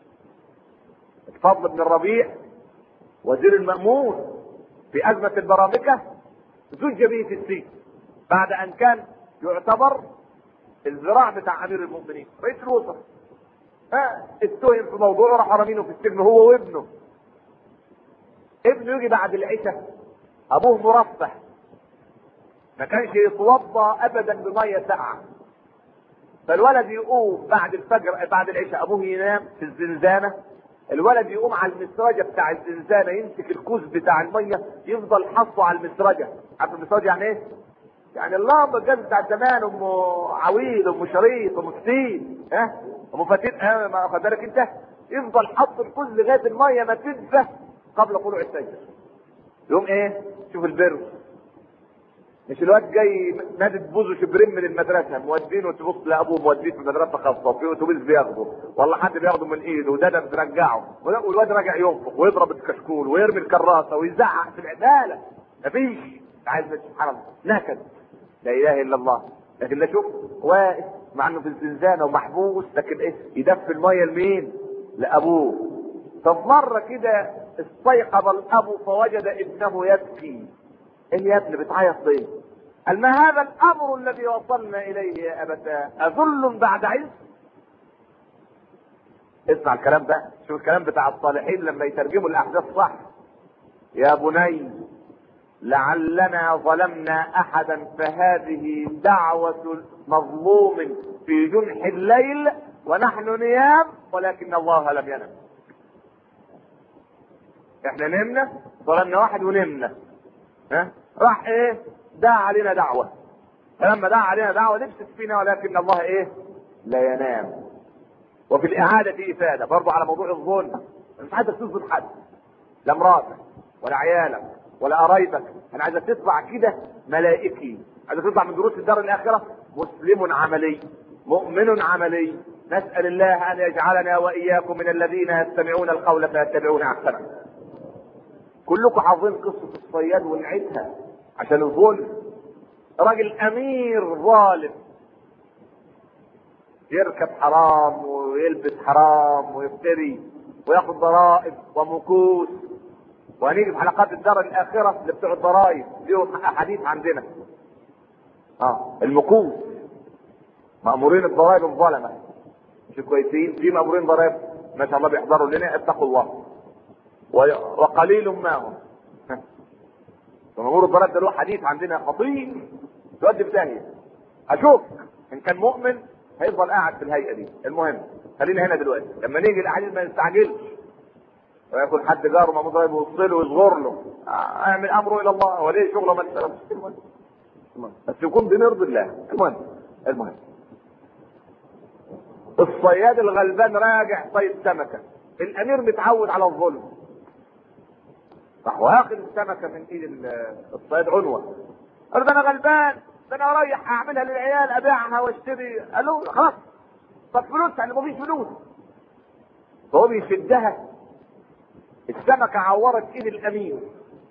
الفضل بن الربيع وزير المأمون في أزمة البرامكة زج به في السجن بعد أن كان يعتبر الذراع بتاع أمير المؤمنين رئيس الوزراء ها اتهم في موضوع راح رامينه في السجن هو وابنه ابنه يجي بعد العشاء أبوه مرفه ما كانش يتوضا ابدا بميه ساقعه فالولد يقوم بعد الفجر بعد العشاء ابوه ينام في الزنزانه الولد يقوم على المسرجه بتاع الزنزانه يمسك الكوز بتاع الميه يفضل حاطه على المسرجه عارف المسرجه يعني ايه؟ يعني اللمبه الجاز بتاع زمان ام عويد ام شريط ام فتيل ها ام فتيل اه ما واخد بالك انت يفضل حط الكوز لغايه الميه ما تنفه قبل طلوع الفجر يقوم ايه؟ شوف البر مش الواد جاي نادت بوزه شبرين من المدرسه مودينه تبص لابوه موديه في مدرسه خاصه في اتوبيس بياخده والله حد بياخده من ايده وده ده بترجعه والواد راجع ينفخ ويضرب الكشكول ويرمي الكراسه ويزعق في العداله مفيش عايز سبحان الله نكد لا اله الا الله لكن لا شوف واقف مع انه في الزنزانه ومحبوس لكن ايه يدفي الميه لمين؟ لابوه طب مره كده استيقظ الاب فوجد ابنه يبكي ايه يا ابني بتعيط ليه؟ قال ما هذا الامر الذي وصلنا اليه يا ابتاه اذل بعد عز اسمع الكلام ده شوف الكلام بتاع الصالحين لما يترجموا الاحداث صح يا بني لعلنا ظلمنا احدا فهذه دعوة مظلوم في جنح الليل ونحن نيام ولكن الله لم ينم احنا نمنا ظلمنا واحد ونمنا ها راح ايه دعا علينا دعوة فلما دعا علينا دعوة لبست فينا ولكن الله ايه لا ينام وفي الإعادة إفادة برضه على موضوع الظلم مش عايزك تظلم حد لا مراتك ولا عيالك ولا قرايبك انا عايزك تطلع كده ملائكي عايزك تطلع من دروس الدار الآخرة مسلم عملي مؤمن عملي نسأل الله أن يجعلنا وإياكم من الذين يستمعون القول فيتبعون أحسنه كلكم حافظين قصة الصياد ونعيدها عشان الظلم راجل أمير ظالم يركب حرام ويلبس حرام ويفتري وياخد ضرائب ومكوس وهنيجي في حلقات الدار الآخرة اللي بتوع الضرائب ليهم أحاديث عندنا اه المكوس مأمورين الضرائب الظلمة مش كويسين في مأمورين ضرائب ما شاء الله بيحضروا لنا اتقوا الله وقليل ما هم مأمور الضرائب ده له حديث عندنا خطير تودي في داهية أشوف إن كان مؤمن هيفضل قاعد في الهيئة دي المهم خلينا هنا دلوقتي لما نيجي الأحاديث ما نستعجلش ويكون حد جاره مأمور ضرائب يوص له ويصغر له اعمل أمره إلى الله وليه شغله ما المهم بس يكون بنرضي الله المهم المهم الصياد الغلبان راجع صيد سمكة الأمير متعود على الظلم راح واخد السمكه من ايد الصياد عنوه قال ده انا غلبان ده انا رايح اعملها للعيال ابيعها واشتري قال له خلاص طب فلوس يعني مفيش فلوس فهو بيشدها السمكه عورت ايد الامير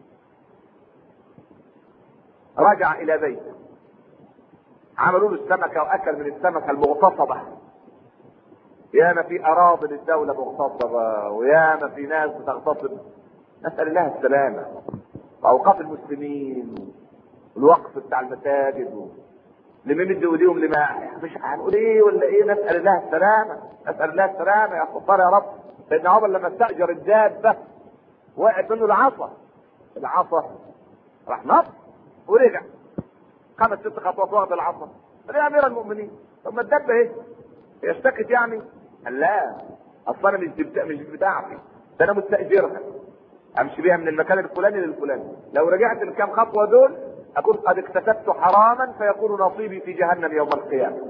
رجع الى بيته عملوا له السمكه واكل من السمكه المغتصبه ياما في اراضي للدوله مغتصبه وياما في ناس بتغتصب نسأل الله السلامة وأوقاف المسلمين والوقف بتاع المساجد و... لما يمدوا ايديهم لما مش هنقول ايه ولا ايه نسأل الله السلامة نسأل الله السلامة يا خطار يا رب سيدنا عمر لما استأجر الدابة وقعت منه العصا العصا راح نط ورجع خمس ست خطوات واخد العصا يا امير المؤمنين طب ما الدابة ايه؟ هي اشتكت يعني؟ قال لا اصل انا مش بتاع مش بتاعتي ده انا مستأجرها امشي بيها من المكان الفلاني للفلاني لو رجعت الكام خطوه دول اكون قد اكتسبت حراما فيكون نصيبي في جهنم يوم القيامه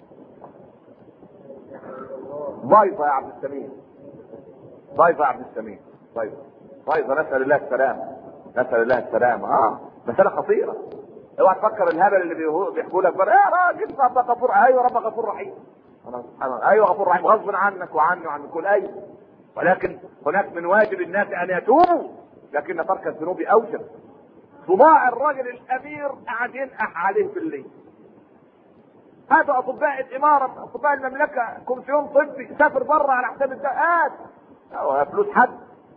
ضيفه يا عبد السميع ضيفه يا عبد السميع ضيفه ضيفه نسال الله السلامه نسال الله السلامه اه مساله خطيره اوعى تفكر الهبل اللي بيهو- بيحكوا لك بره يا راجل رب غفور ايوه رب غفور رحيم أنا سبحان الله. ايوه غفور رحيم غصب عنك وعني وعن كل ايوه ولكن هناك من واجب الناس ان يتوبوا لكن ترك الذنوب اوجب صباع الرجل الامير قاعد ينقح عليه في الليل هاتوا اطباء الاماره اطباء المملكه كومسيون طبي سافر بره على حساب الدقات هو فلوس حد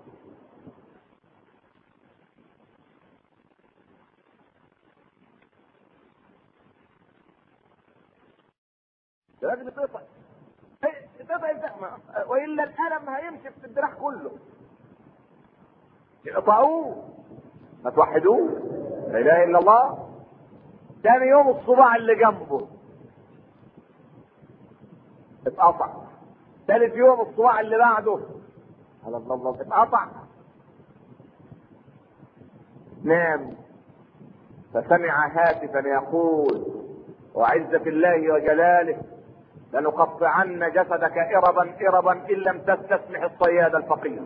ده لازم يتقطع هي- يتقطع يبدأ ما- والا الالم هيمشي في الدراع كله اقطعوه ما توحدوه لا اله الا الله تاني يوم الصباع اللي جنبه اتقطع ثالث يوم الصباع اللي بعده على الله الله اتقطع نام فسمع هاتفا يقول وعزة الله وجلاله لنقطعن جسدك إربا إربا إن لم تستسمح الصياد الفقير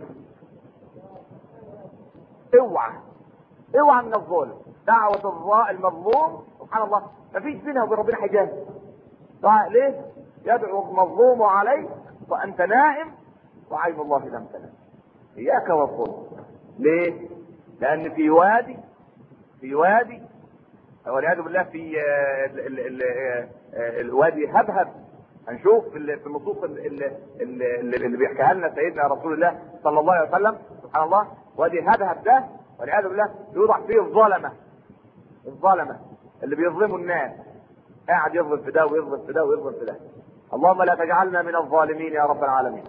اوعى اوعى من الظلم دعوة الظا- المظلوم سبحان الله ما فيش بينها وبين ربنا حجاب طيب ليه؟ يدعو المظلوم عليك وأنت نائم وعين الله لم تنام إياك والظلم ليه؟ لأن في وادي في وادي والعياذ بالله في آه، ال- ال- ال- آه، آه، الوادي هبهب هنشوف في ال- في النصوص ال- ال- ال- اللي اللي بيحكيها لنا سيدنا رسول الله صلى الله عليه وسلم سبحان الله وادي هبهب ده والعياذ بالله يوضع فيه الظلمه الظلمه اللي بيظلموا الناس قاعد يظلم في ده ويظلم في ده ويظلم في ده اللهم لا تجعلنا من الظالمين يا رب العالمين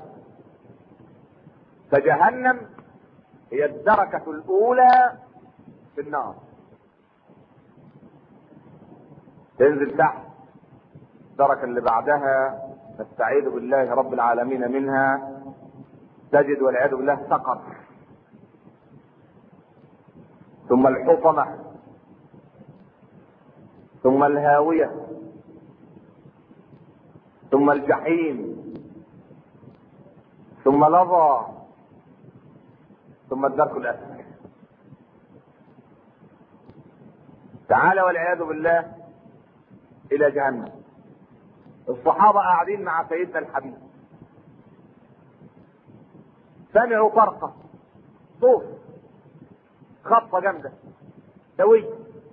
فجهنم هي الدركة الأولى في النار تنزل تحت الدركة اللي بعدها نستعيذ بالله رب العالمين منها تجد والعياذ بالله سقر ثم الحطمة ثم الهاوية ثم الجحيم ثم لظى ثم الدرك الأسفل تعالى والعياذ بالله إلى جهنم الصحابة قاعدين مع سيدنا الحبيب سمعوا طرقة صوت خبطة جامدة سوي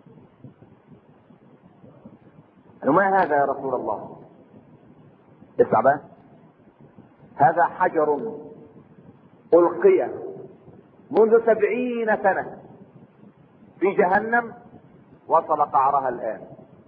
قالوا ما هذا يا رسول الله اسمع بقى هذا حجر ألقي منذ سبعين سنة في جهنم وصل قعرها الآن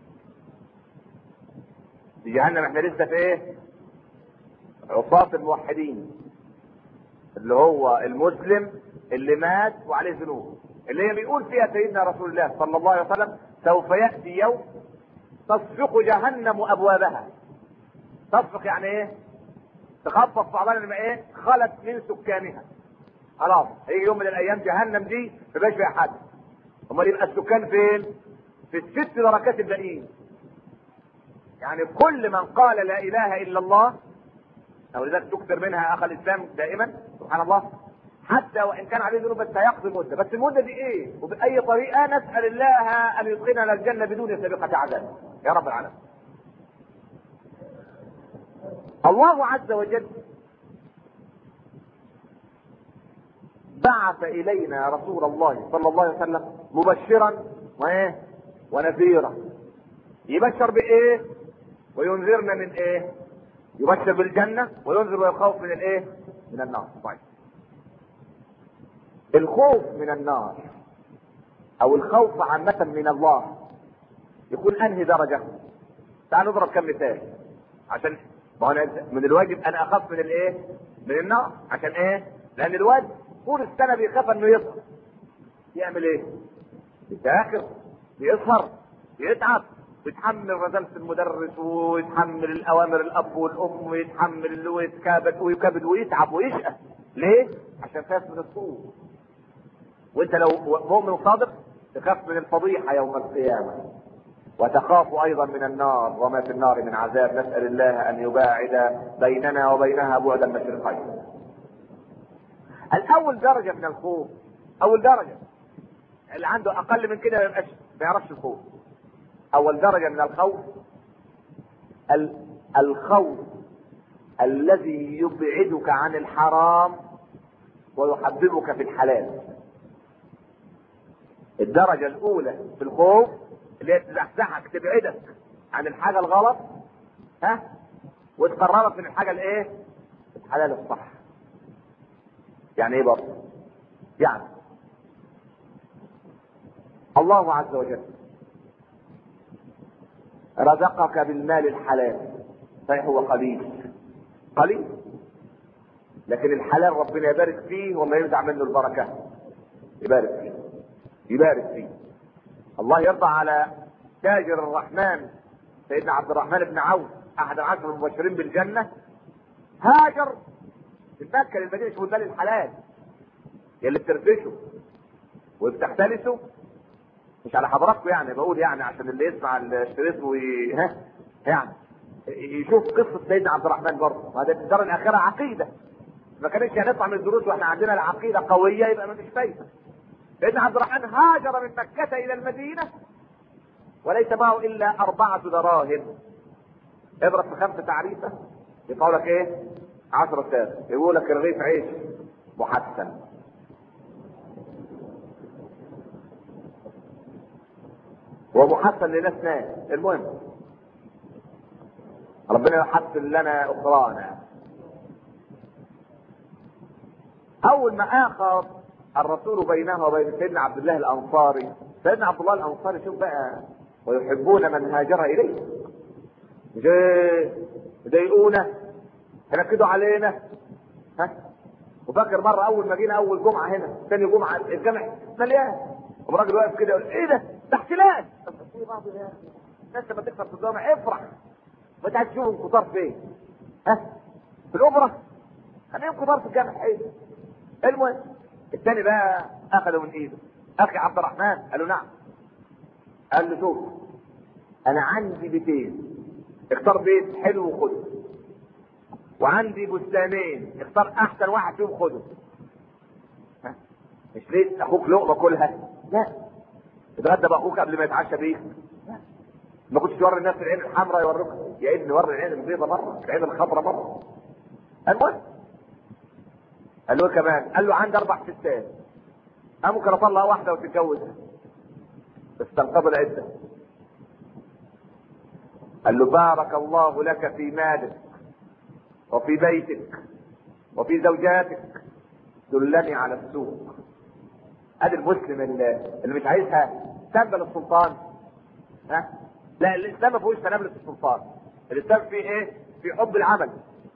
في جهنم احنا لسه في ايه عصاة الموحدين اللي هو المسلم اللي مات وعليه ذنوب اللي هي بيقول فيها سيدنا رسول الله صلى الله عليه وسلم سوف يأتي يوم تصفق جهنم أبوابها تصفق يعني ايه تخطف بعضها لما ايه خلت من سكانها خلاص هيجي يوم من الايام جهنم دي ما بقاش فيها حد امال يبقى السكان فين في الست دركات الباقيين يعني كل من قال لا اله الا الله او لذلك تكثر منها اخ الاسلام دائما سبحان الله حتى وان كان عليه ذنوب بس هيقضي مده بس المده دي ايه وباي طريقه نسال الله ان يدخلنا الجنه بدون سابقه عذاب يا رب العالمين الله عز وجل بعث الينا رسول الله صلى الله عليه وسلم مبشرا وايه ونذيرا يبشر بايه وينذرنا من ايه يبشر بالجنة وينذر ويخوف من الايه من النار طيب الخوف من النار او الخوف عامة من الله يكون انهي درجة تعال نضرب كم مثال عشان ما هو أنا من الواجب انا اخاف من الايه من النار عشان ايه لان الواد طول السنة بيخاف انه يسهر يعمل ايه يذاكر بيسهر بيتعب بيتحمل رسالة المدرس ويتحمل الأوامر الأب والأم ويتحمل اللي ويتكابد ويكبد ويتعب ويشقى ليه؟ عشان خايف من الصوت وأنت لو مؤمن صادق تخاف من الفضيحة يوم القيامة وتخاف أيضا من النار وما في النار من عذاب نسأل الله أن يباعد بيننا وبينها بعد المشرقين الأول درجة من الخوف أول درجة اللي عنده أقل من كده ما يبقاش ما يعرفش الخوف اول درجه من الخوف ال- الخوف الذي يبعدك عن الحرام ويحببك في الحلال الدرجة الأولى في الخوف اللي هي تزحزحك تبعدك عن الحاجة الغلط ها وتقربك من الحاجة الايه؟ الحلال الصح. يعني ايه برضه؟ يعني الله عز وجل رزقك بالمال الحلال صحيح هو قليل قليل لكن الحلال ربنا يبارك فيه وما ينزع منه البركة يبارك فيه يبارك فيه الله يرضى على تاجر الرحمن سيدنا عبد الرحمن بن عوف احد العشر المبشرين بالجنة هاجر من مكة للمدينة شوف المال الحلال اللي بترفشه وبتختلسه مش على حضراتكم يعني بقول يعني عشان اللي يسمع الشريط وي... ها يعني يشوف قصه سيدنا عبد الرحمن برضه هذا الدار الاخره عقيده ما كانش هنطلع من الدروس واحنا عندنا العقيده قويه يبقى ما فيش فايده سيدنا عبد الرحمن هاجر من مكه الى المدينه وليس معه الا اربعه دراهم اضرب في خمسه تعريفه يطلع لك ايه؟ 10 ساغ يقول لك الرغيف عيش محسن ومحسن لناس ناس المهم ربنا يحسن لنا اخرانا اول ما اخر الرسول بينه وبين سيدنا عبد الله الانصاري سيدنا عبد الله الانصاري شوف بقى ويحبون من هاجر اليه جاي يضايقونا ينكدوا علينا ها وفاكر مره اول ما جينا اول جمعه هنا ثاني جمعه الجامع مليان والراجل واقف كده يقول ايه ده؟ ده احتلال في بعض الناس لما تكسر في الجامع افرح وانت عايز تشوفهم كتار فين؟ ها؟ في الاوبرا خليهم كتار في الجامع ايه؟ المهم الثاني بقى اخذه من ايده اخي عبد الرحمن قال له نعم قال له شوف انا عندي بيتين اختار بيت حلو وخده وعندي بستانين اختار احسن واحد فيهم خده ها؟ مش ليه اخوك لقمه كلها لا اتغدى باخوك قبل ما يتعشى بيك لا. ما كنتش توري الناس العين الحمراء يوريك يا ابني وري العين البيضاء مره العين الخضراء مره المهم قال له إيه كمان قال له عندي اربع ستات انا ممكن اطلع واحده وتتجوزها بس تنقضي العده قال له بارك الله لك في مالك وفي بيتك وفي زوجاتك دلني على السوق ادي المسلم اللي, اللي مش عايزها تنبل السلطان ها لا الاسلام ما فيهوش تنابل السلطان الاسلام فيه ايه في حب العمل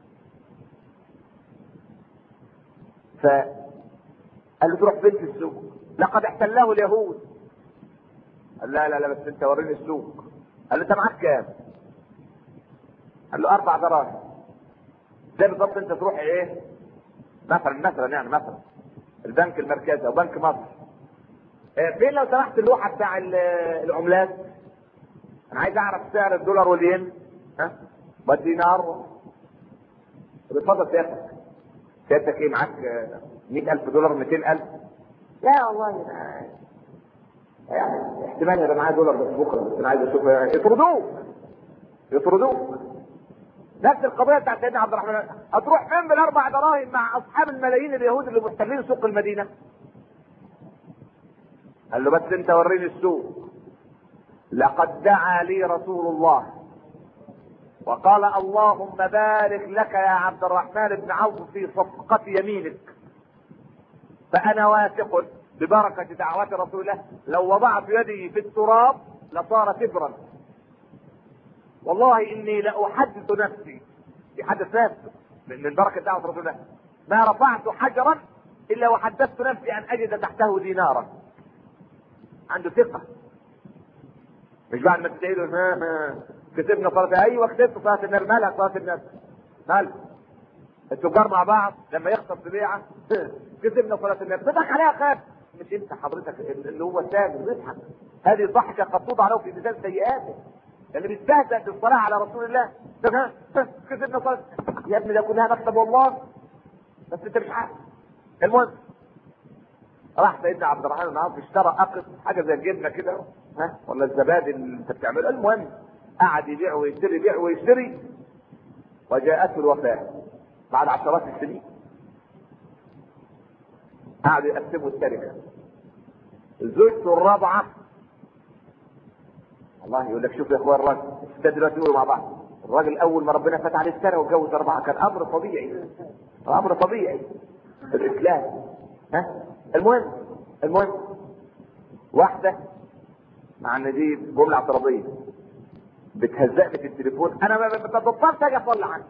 ف قال له تروح فين في السوق لقد احتله اليهود قال لا لا لا بس انت وريني السوق قال له انت معاك كام قال له اربع دراهم زي بالظبط انت تروح ايه مثلا مثلا يعني مثلا البنك المركزي او بنك مصر إيه فين لو سمحت اللوحه بتاع ال- العملات انا عايز اعرف سعر الدولار والين ها والدينار بتفضل سيادتك سيادتك ايه معاك 100000 دولار 200000 لا والله أنا يعني احتمال يبقى معايا دولار بس بكره بس انا عايز اشوف يطردوك يطردوك نفس القضيه بتاعت سيدنا عبد الرحمن هتروح فين بالاربع دراهم مع اصحاب الملايين اليهود اللي محتلين سوق المدينه قال له بس انت وريني السوق لقد دعا لي رسول الله وقال اللهم بارك لك يا عبد الرحمن بن عوف في صفقة يمينك فأنا واثق ببركة دعوات رسول الله لو وضعت يدي في التراب لصار كبرا والله إني لأحدث نفسي يحدث نفسه من من بركة دعوة رسول الله ما رفعت حجرا إلا وحدثت نفسي أن أجد تحته دينارا عنده ثقة مش بعد ما تدعي له ها ها كسبنا صلاة ايوه كسبت صلاة النار مالها صلاة النار مالها التجار مع بعض لما يخسر في بيعه كسبنا صلاة النار تضحك عليها خاف مش انت حضرتك اللي هو التاجر بيضحك هذه ضحكة قد توضع له في ميزان سيئاته اللي بيستهزأ بالصلاة على رسول الله طب ها ها، كسبنا صلاة يا ابني ده كلها مكتب والله بس انت مش عارف المهم راح سيدنا عبد الرحمن بن عوف اشترى اقط حاجه زي الجبنه كده ها ولا الزبادي اللي انت بتعمله المهم قعد يبيع ويشتري يبيع ويشتري وجاءته الوفاه بعد عشرات السنين قعدوا يقسموا التركه زوجته الرابعه الله يقول لك شوف يا اخوان الراجل ده دلوقتي يقولوا مع بعض الراجل اول ما ربنا فتح عليه السنه واتجوز اربعه كان امر طبيعي امر طبيعي في الاسلام ها المهم المهم واحده مع ان دي جمله اعتراضيه بتهزقني في التليفون انا ما بتضطرش اجي اطلع عنها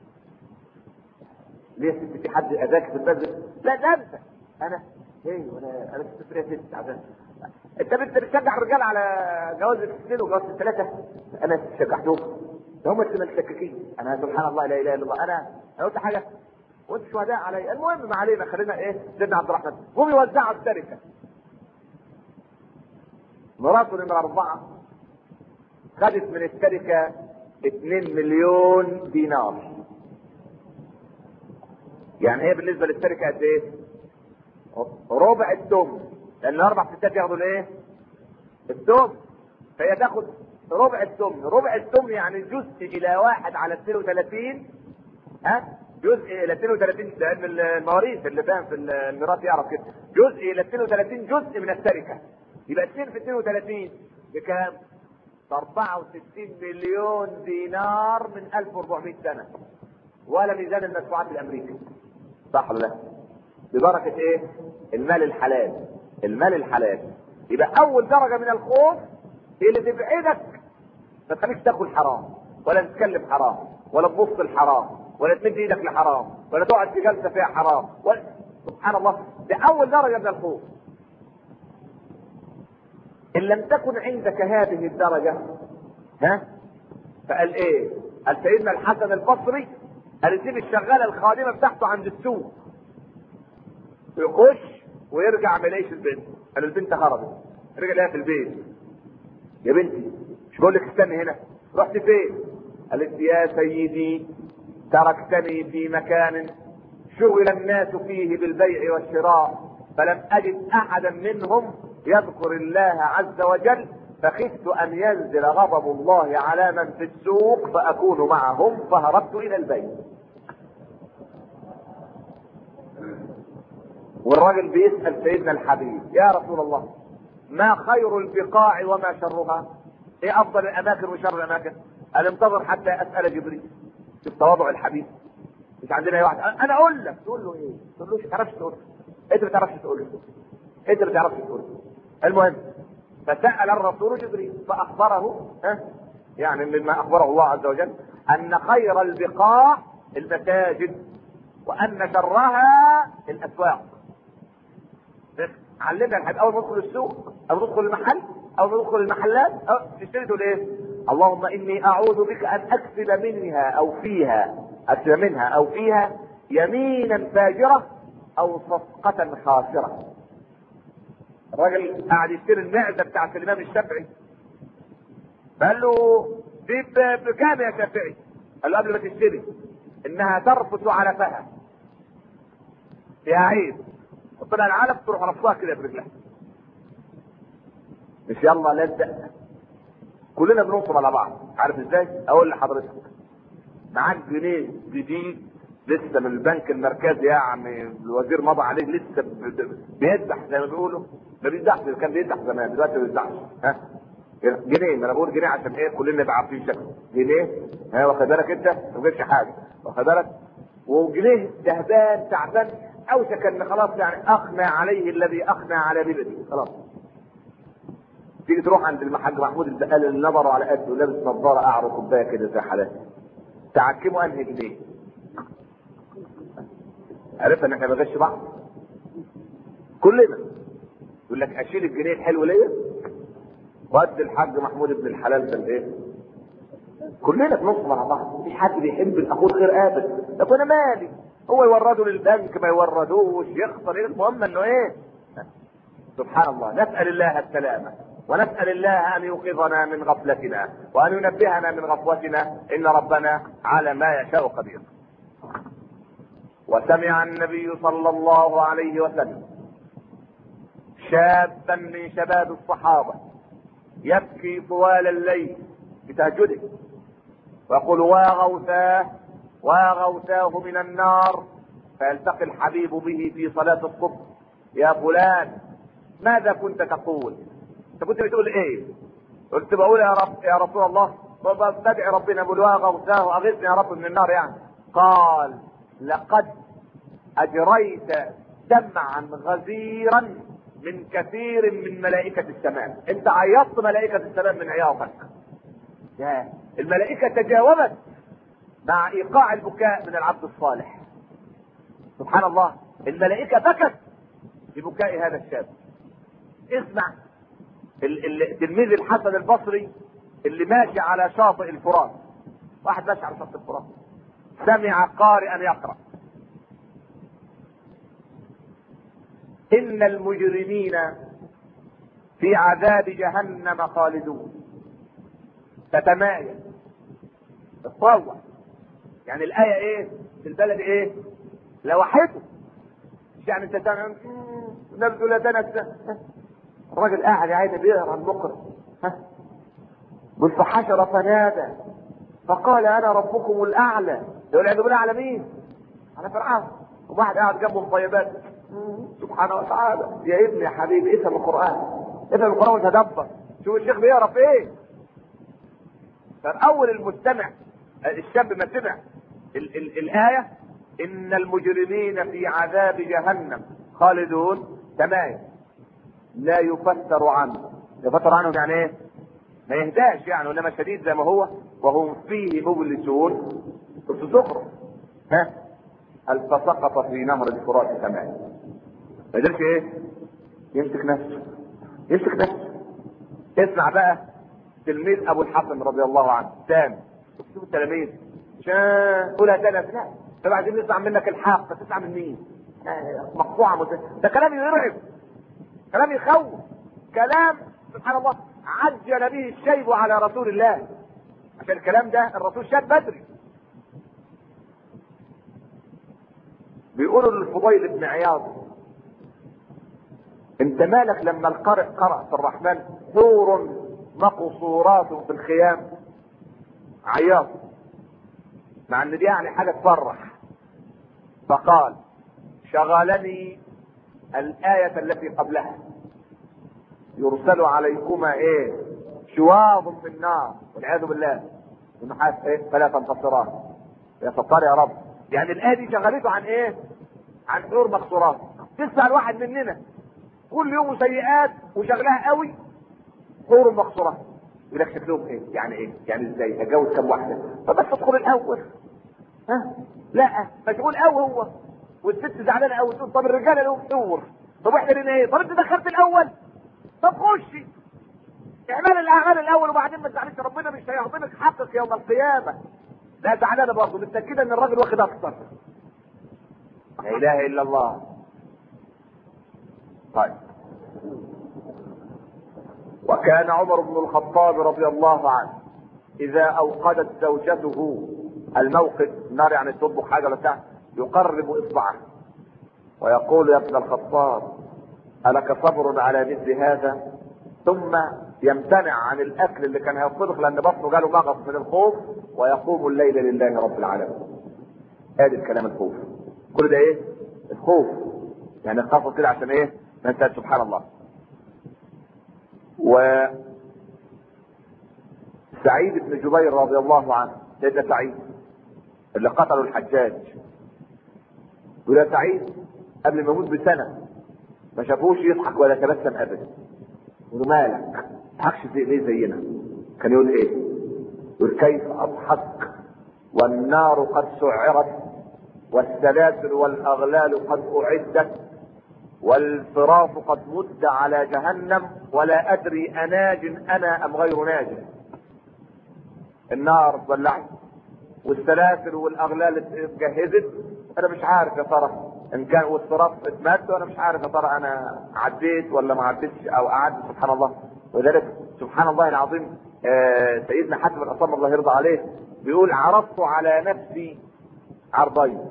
ليه يا ست في حد اذاك في المسجد لا ده انت انا ايه وانا انا كنت يا ست عشان انت انت بتشجع الرجال على جواز الاثنين وجواز الثلاثه انا شجعتهم ده هم اللي متشككين انا سبحان الله لا اله الا الله انا انا قلت حاجه وانت شهداء علي المهم ما علينا خلينا ايه سيدنا عبد الرحمن هم يوزعوا التركه مراته نمرة أربعة خدت من التركة 2 مليون دينار يعني هي بالنسبة للتركة قد إيه؟ ربع التم لأن الأربع ستات ياخدوا الإيه؟ التم فهي تاخد ربع التم ربع التم يعني جزء إلى واحد على 32 ها؟ جزء الى 32 لان المواريث اللي فاهم في الميراث يعرف كده جزء الى 32 جزء من التركه يبقى 2 في 32 بكام؟ ب 64 مليون دينار من 1400 سنه ولا ميزان المدفوعات الامريكي صح ولا لا؟ ببركه ايه؟ المال الحلال المال الحلال يبقى اول درجه من الخوف هي اللي تبعدك ما تخليكش تاكل حرام ولا تتكلم حرام ولا تبص الحرام ولا تمد ايدك لحرام ولا تقعد في جلسه فيها حرام ولا سبحان الله دي اول درجه من الخوف ان لم تكن عندك هذه الدرجه ها فقال ايه قال سيدنا الحسن البصري قال يسيب الشغاله الخادمه بتاعته عند السوق يخش ويرجع ما يلاقيش البنت قال البنت هربت رجع لها في البيت يا بنتي مش بقول لك استني هنا رحت فين قالت يا سيدي تركتني في مكان شغل الناس فيه بالبيع والشراء فلم اجد احدا منهم يذكر الله عز وجل فخفت ان ينزل غضب الله على من في السوق فاكون معهم فهربت الى البيت والراجل بيسال سيدنا الحبيب يا رسول الله ما خير البقاع وما شرها ايه افضل الاماكن وشر الاماكن قال انتظر حتى اسال جبريل شوف تواضع الحبيب مش عندنا اي واحد انا اقول لك تقول له ايه؟ تقول له ما تعرفش تقول انت ما تعرفش تقول له انت ما تعرفش تقول المهم فسال الرسول جبريل فاخبره ها يعني مما اخبره الله عز وجل ان خير البقاع المساجد وان شرها الاسواق علمنا الحاجة اول ما ندخل السوق او ندخل المحل او ندخل المحلات أو تشتري تقول ايه اللهم اني اعوذ بك ان اكسب منها او فيها اكسب منها او فيها يمينا فاجره او صفقة خاسرة الراجل قاعد يشتري المعدة بتاعت الامام الشافعي فقال له دي بكام يا شافعي؟ قال له قبل ما تشتري انها ترفس علفها فيها عيب طلع العلف تروح رفضها كده برجلها مش يلا نبدا كلنا بننصب على بعض عارف ازاي اقول لحضرتك معاك جنيه جديد لسه من البنك المركزي يعني الوزير مضى عليه لسه بيدح زي ما بيقولوا ما بيدحش كان بيدح زمان دلوقتي ما بيدحش ها جنيه ما انا بقول جنيه عشان ايه كلنا نبقى عارفين شكله جنيه ها واخد بالك انت ما تجيبش حاجه واخد بالك وجنيه دهبان تعبان اوشك ان خلاص يعني اقنع عليه الذي اقنع على بلدي خلاص تيجي تروح عند المحاج محمود البقال اللي نظره على قده لابس نظاره قعر كوبايه كده زي حالاتي تعكمه انهي جنيه عرفت ان احنا بنغش بعض كلنا يقول لك اشيل الجنيه الحلو ليا وادي الحاج محمود ابن الحلال في الايه كلنا بنص مع بعض مفيش حد بيحب الاخوه الخير ابدا طب انا مالي هو يورده للبنك ما يوردوش يخسر ايه المهم انه ايه سبحان الله نسال الله السلامه ونسال الله ان يوقظنا من غفلتنا وان ينبهنا من غفوتنا ان ربنا على ما يشاء قدير وسمع النبي صلى الله عليه وسلم شابا من شباب الصحابه يبكي طوال الليل بتهجده ويقول وغوثاه وغوثاه من النار فيلتقي الحبيب به في صلاة الصبح يا فلان ماذا كنت تقول؟ انت كنت بتقول ايه؟ قلت بقول يا رب يا رسول الله بدعي ربنا بقول وغوثاه اغثني يا رب من النار يعني قال لقد اجريت دمعا غزيرا من كثير من ملائكة السماء انت عيطت ملائكة السماء من عياطك يا الملائكة تجاوبت مع ايقاع البكاء من العبد الصالح سبحان الله الملائكة بكت ببكاء هذا الشاب اسمع تلميذ الحسن البصري اللي ماشي على شاطئ الفرات واحد ماشي على شاطئ الفرات سمع قارئا يقرأ إن المجرمين في عذاب جهنم خالدون تتمايل تتطوع يعني الآية إيه؟ في البلد إيه؟ لوحته مش يعني أنت تعمل نبذل لدنا الراجل قاعد يا عيني بيقرا المقرأ ها قل فحشر فنادى فقال انا ربكم الاعلى يقول عياذ بالله على مين؟ على فرعون وواحد قاعد جنبه مطيبات سبحانه وتعالى يا ابني يا حبيبي افهم القران افهم القران وتدبر شوف الشيخ بيقرا في ايه فالاول المستمع الشاب ما سمع ال- ال- الايه ان المجرمين في عذاب جهنم خالدون تمام لا يفتر عنه يفتر عنه يعني ايه ما يهداش يعني انما شديد زي ما هو وهم فيه مبلسون في زخرف ها هل فسقط في نهر الفرات تمام ما يقدرش ايه يمسك نفسه يمسك نفسه اسمع بقى تلميذ ابو الحسن رضي الله عنه تاني شوف التلاميذ عشان قولها تاني لا طب عايزين نسمع منك الحق تسمع من مين؟ آه، مقطوعه مت... ده كلام يرعب كلام يخوف كلام سبحان الله عجل به الشيب على رسول الله عشان الكلام ده الرسول شاب بدري بيقولوا للفضيل بن عياض انت مالك لما القارئ قرأ في الرحمن حور مقصورات في الخيام عياط مع ان دي يعني حاجه تفرح فقال شغلني الآية التي قبلها يرسل عليكما ايه شواظ من نار والعياذ بالله ونحاس ايه فلا تنتصران يا ستار يا رب يعني الآية دي شغلته عن ايه عن حور مقصورات تسمع الواحد مننا كل يوم سيئات وشغلها قوي حور مقصورات يقول لك شكلهم ايه يعني ايه يعني ازاي اتجوز كم واحده طب بس ادخل الاول ها لا مشغول قوي هو والست زعلانه قوي تقول طب الرجاله لهم حور طب واحنا لنا ايه طب انت دخلت الاول طب خشي اعمل الاعمال الاول وبعدين ما تزعلش ربنا مش هيعطيك حقك يوم القيامه لا زعلانه برضه متاكده ان الراجل واخد اكتر لا اله الا الله طيب وكان عمر بن الخطاب رضي الله عنه اذا اوقدت زوجته الموقد النار يعني تطبخ حاجه ولا بتاع يقرب اصبعه ويقول يا ابن الخطاب الك صبر على مثل هذا ثم يمتنع عن الاكل اللي كان هيطبخ لان بطنه جاله مغص من الخوف ويقوم الليل لله رب العالمين ادي الكلام الخوف كل ده ايه الخوف يعني خافوا كده عشان ايه ما انت سبحان الله و سعيد بن جبير رضي الله عنه سيدنا سعيد اللي قتلوا الحجاج يقول يا سعيد قبل ما يموت بسنه ما شافوش يضحك ولا يتبسم ابدا يقول مالك ما تضحكش زي ليه زينا كان يقول ايه يقول كيف اضحك والنار قد سعرت والسلاسل والاغلال قد اعدت والفراش قد مد على جهنم ولا ادري اناج انا ام غير ناج النار ولعت والسلاسل والاغلال اتجهزت انا مش عارف يا ترى ان كان والصراط اتمد وانا مش عارف يا ترى انا عديت ولا ما عديتش او قعدت سبحان الله ولذلك سبحان الله العظيم آه سيدنا حاتم الاصم الله يرضى عليه بيقول عرضت على نفسي عرضين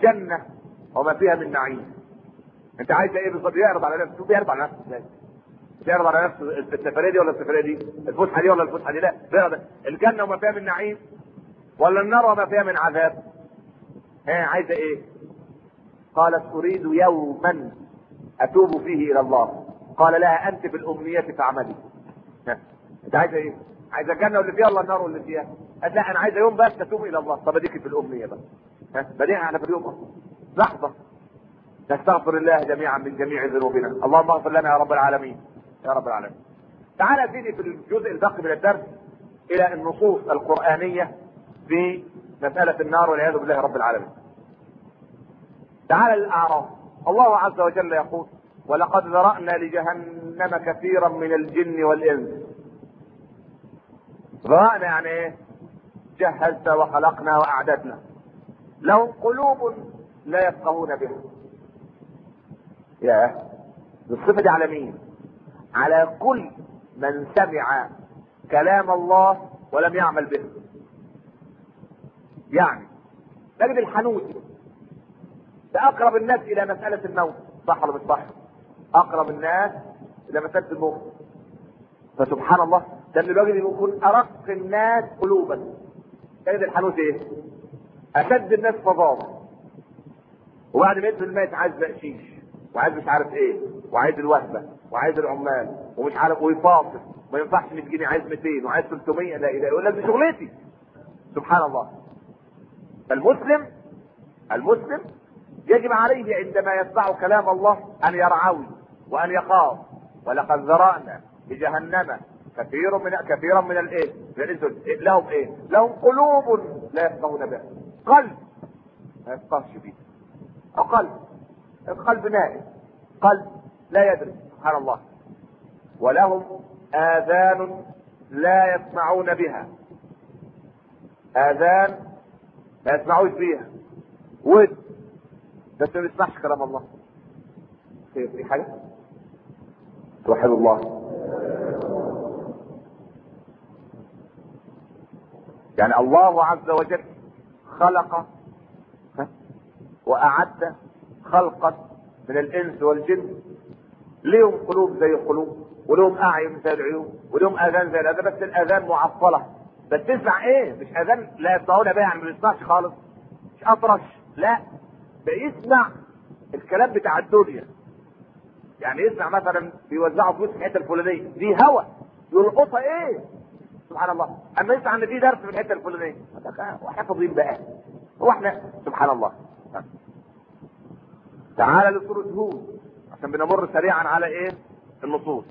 الجنه وما فيها من نعيم انت عايز ايه بالظبط يعرض على نفسه بيعرض على نفسه ازاي بيعرض على نفسه السفريه دي ولا السفريه دي الفسحه دي ولا الفسحه دي لا بيعرض الجنه وما فيها من نعيم ولا النار وما فيها من عذاب ها عايزه ايه قالت اريد يوما اتوب فيه الى الله قال لها انت في الامنيه فاعملي ها. انت عايزه ايه عايزه الجنه واللي فيها ولا النار واللي فيها قالت لا انا عايزه يوم بس اتوب الى الله طب اديكي في الامنيه بقى ها بديها احنا في اليوم أصلاً. لحظه نستغفر الله جميعا من جميع ذنوبنا اللهم اغفر لنا يا رب العالمين يا رب العالمين تعال سيدي في الجزء الباقي من الدرس الى النصوص القرآنية في مسألة النار والعياذ بالله رب العالمين تعال للأعراف الله عز وجل يقول ولقد ذرأنا لجهنم كثيرا من الجن والإنس ذرأنا يعني ايه جهزت وخلقنا وأعددنا لهم قلوب لا يفقهون بها يا الصفة دي على مين على كل من سمع كلام الله ولم يعمل به يعني تجد الحنوتي ده اقرب الناس الى مسألة الموت صح ولا مش صح اقرب الناس الى مسألة الموت فسبحان الله ده اللي الراجل يكون ارق الناس قلوبا تجد الحنوتي ايه اشد الناس فظاظة وبعد ما يدخل الميت عايز بقشيش وعايز مش عارف ايه وعايز الوهبه وعايز العمال ومش عارف ويفاصل ما ينفعش 100 جنيه عايز 200 وعايز 300 لا اله يقول لك دي شغلتي سبحان الله المسلم المسلم يجب عليه عندما يسمع كلام الله ان يرعوي وان يخاف ولقد ذرانا لجهنم كثير من كثيرا من الايه؟ من الانس والجن. لهم ايه؟ لهم قلوب لا يفقهون بها قلب ما يفقهش بيه او قلب القلب نائم قلب لا يدري سبحان الله ولهم آذان لا يسمعون بها آذان ما يسمعوش بيها ود بس ما بيسمعش كلام الله في في حاجة توحد الله يعني الله عز وجل خلق ها؟ وأعد خلقا من الانس والجن ليهم قلوب زي القلوب ولهم اعين زي العيون ولهم اذان زي الاذان بس الاذان معطله بس تسمع ايه مش اذان لا يسمعون بها يعني ما بيسمعش خالص مش اطرش لا بيسمع الكلام بتاع الدنيا يعني يسمع مثلا بيوزعوا فلوس في الحته الفلانيه دي هوا يلقطها ايه سبحان الله اما يسمع ان في درس في الحته الفلانيه واحنا فاضيين بقى هو احنا سبحان الله تعال لسورة هود عشان بنمر سريعا على ايه النصوص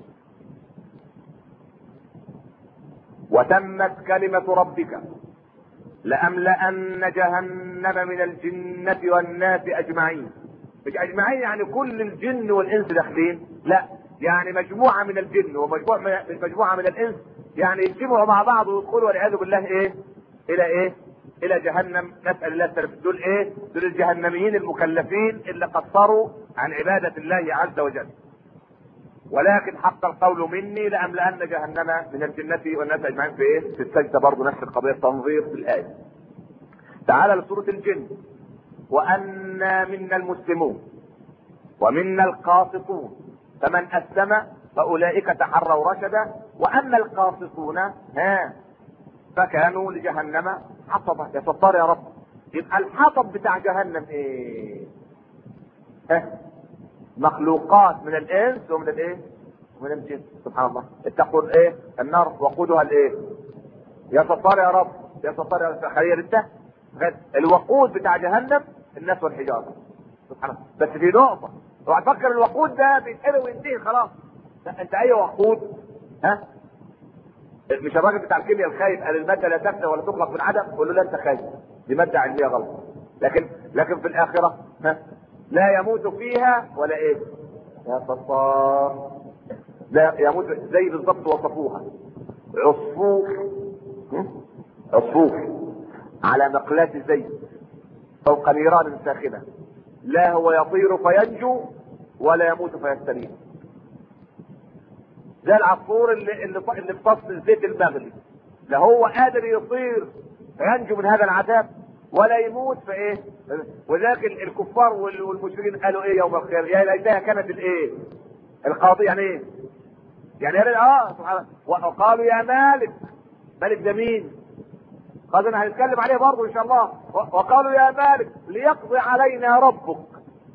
وتمت كلمة ربك لأملأن جهنم من الجنة والناس أجمعين مش أجمعين يعني كل الجن والإنس داخلين لا يعني مجموعة من الجن ومجموعة من مجموعة من الإنس يعني يجتمعوا مع بعض ويدخلوا والعياذ بالله إيه إلى إيه الى جهنم نسال الله السلامه دول ايه دول الجهنميين المكلفين اللي قصروا عن عباده الله عز وجل ولكن حق القول مني لاملأن جهنم من الجنة والناس اجمعين في ايه؟ في السجدة برضه نفس القضية تنظير في الآية. تعالى لسورة الجن. وأنا منا المسلمون ومنا القاسطون فمن أسلم فأولئك تحروا رشدا وأما القاسطون ها فكانوا لجهنم حطبا يا ستار يا رب يبقى الحطب بتاع جهنم ايه ها مخلوقات من الانس ومن الايه ومن الجن سبحان الله اتقوا الايه النار وقودها الايه يا ستار يا رب يا ستار يا رب خير انت الوقود بتاع جهنم الناس والحجاره سبحان الله بس في نقطه اوعى تفكر الوقود ده بيتقلب وينتهي خلاص لا انت اي وقود ها مش الراجل بتاع الكيمياء الخايف قال الماده لا تفنى ولا تخلق من عدم قول له لا انت خايف دي ماده علميه غلط لكن لكن في الاخره ها لا يموت فيها ولا ايه يا ستار لا يموت زي بالضبط وصفوها عصفور عصفور على مقلاة زيت فوق نيران ساخنة لا هو يطير فينجو ولا يموت فيستريح زي العصفور اللي اللي اللي في فصل الزيت المغلي لا هو قادر يطير فينجو من هذا العذاب ولا يموت فايه وذاك الكفار والمشركين قالوا ايه يوم القيامه يا ليتها كانت الايه القاضيه يعني ايه يعني اه سبحان الله وقالوا يا مالك مالك ده مين؟ قال انا هنتكلم عليه برضه ان شاء الله وقالوا يا مالك ليقضي علينا ربك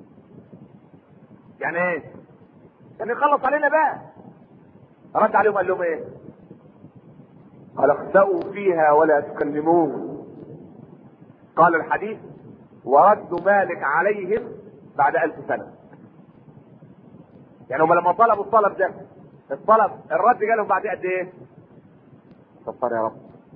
يعني ايه؟ يعني يخلص علينا بقى رد عليهم قال لهم ايه؟ قال اخسأوا فيها ولا تكلمون قال الحديث ورد مالك عليهم بعد ألف سنة يعني هم لما طلبوا الطلب ده الطلب الرد جالهم بعد قد ايه؟ صفر يا رب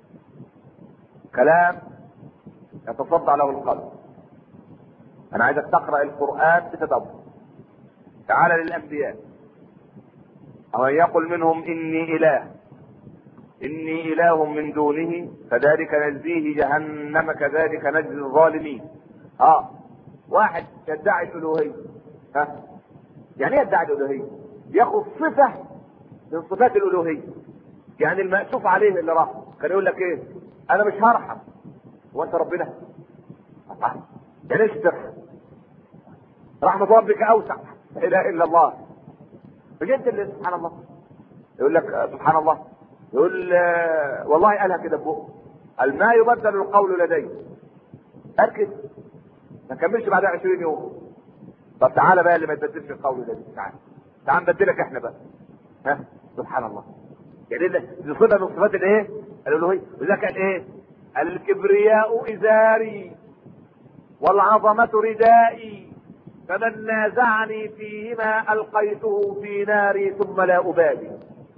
كلام يتصدع له القلب انا عايزك تقرا القران بتدبر تعال للانبياء او يقل منهم اني اله اني اله من دونه فذلك نجزيه جهنم كذلك نجزي الظالمين اه واحد يدعي الالوهيه ها يعني ايه يدعي الالوهيه ياخذ صفه من صفات الالوهيه يعني المأسوف عليه اللي راح كان يقول لك ايه انا مش هرحم هو انت ربنا يعني ايش ترحم رحمة ربك اوسع لا اله الا الله بجد اللي سبحان الله يقول لك سبحان الله يقول آه، والله قالها كده بقه قال ما يبدل القول لدي اركز ما كملش بعدها 20 يوم طب تعالى بقى اللي ما يتبدلش القول لدي تعال تعال نبدلك احنا بقى ها سبحان الله يعني ده دي صفه من صفات الايه؟ الالوهيه ولذلك قال ايه؟ الكبرياء ازاري والعظمه ردائي فمن نازعني فيهما القيته في ناري ثم لا ابالي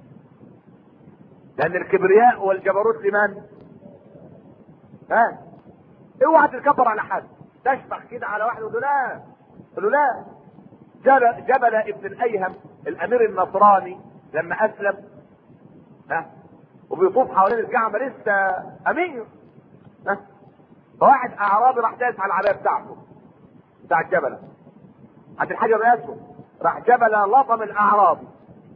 لان الكبرياء والجبروت لمن؟ ها؟ اوعى تتكبر على حد تشبح كده على واحد وتقول لا تقول له لا جبل, جبل ابن الايهم الامير النصراني لما اسلم ها وبيطوف حوالين الكعبه لسه امير ها فواحد اعرابي راح داس على العبايه بتاعته بتاع الجبل عند الحجر الاسود راح جبل لطم الاعرابي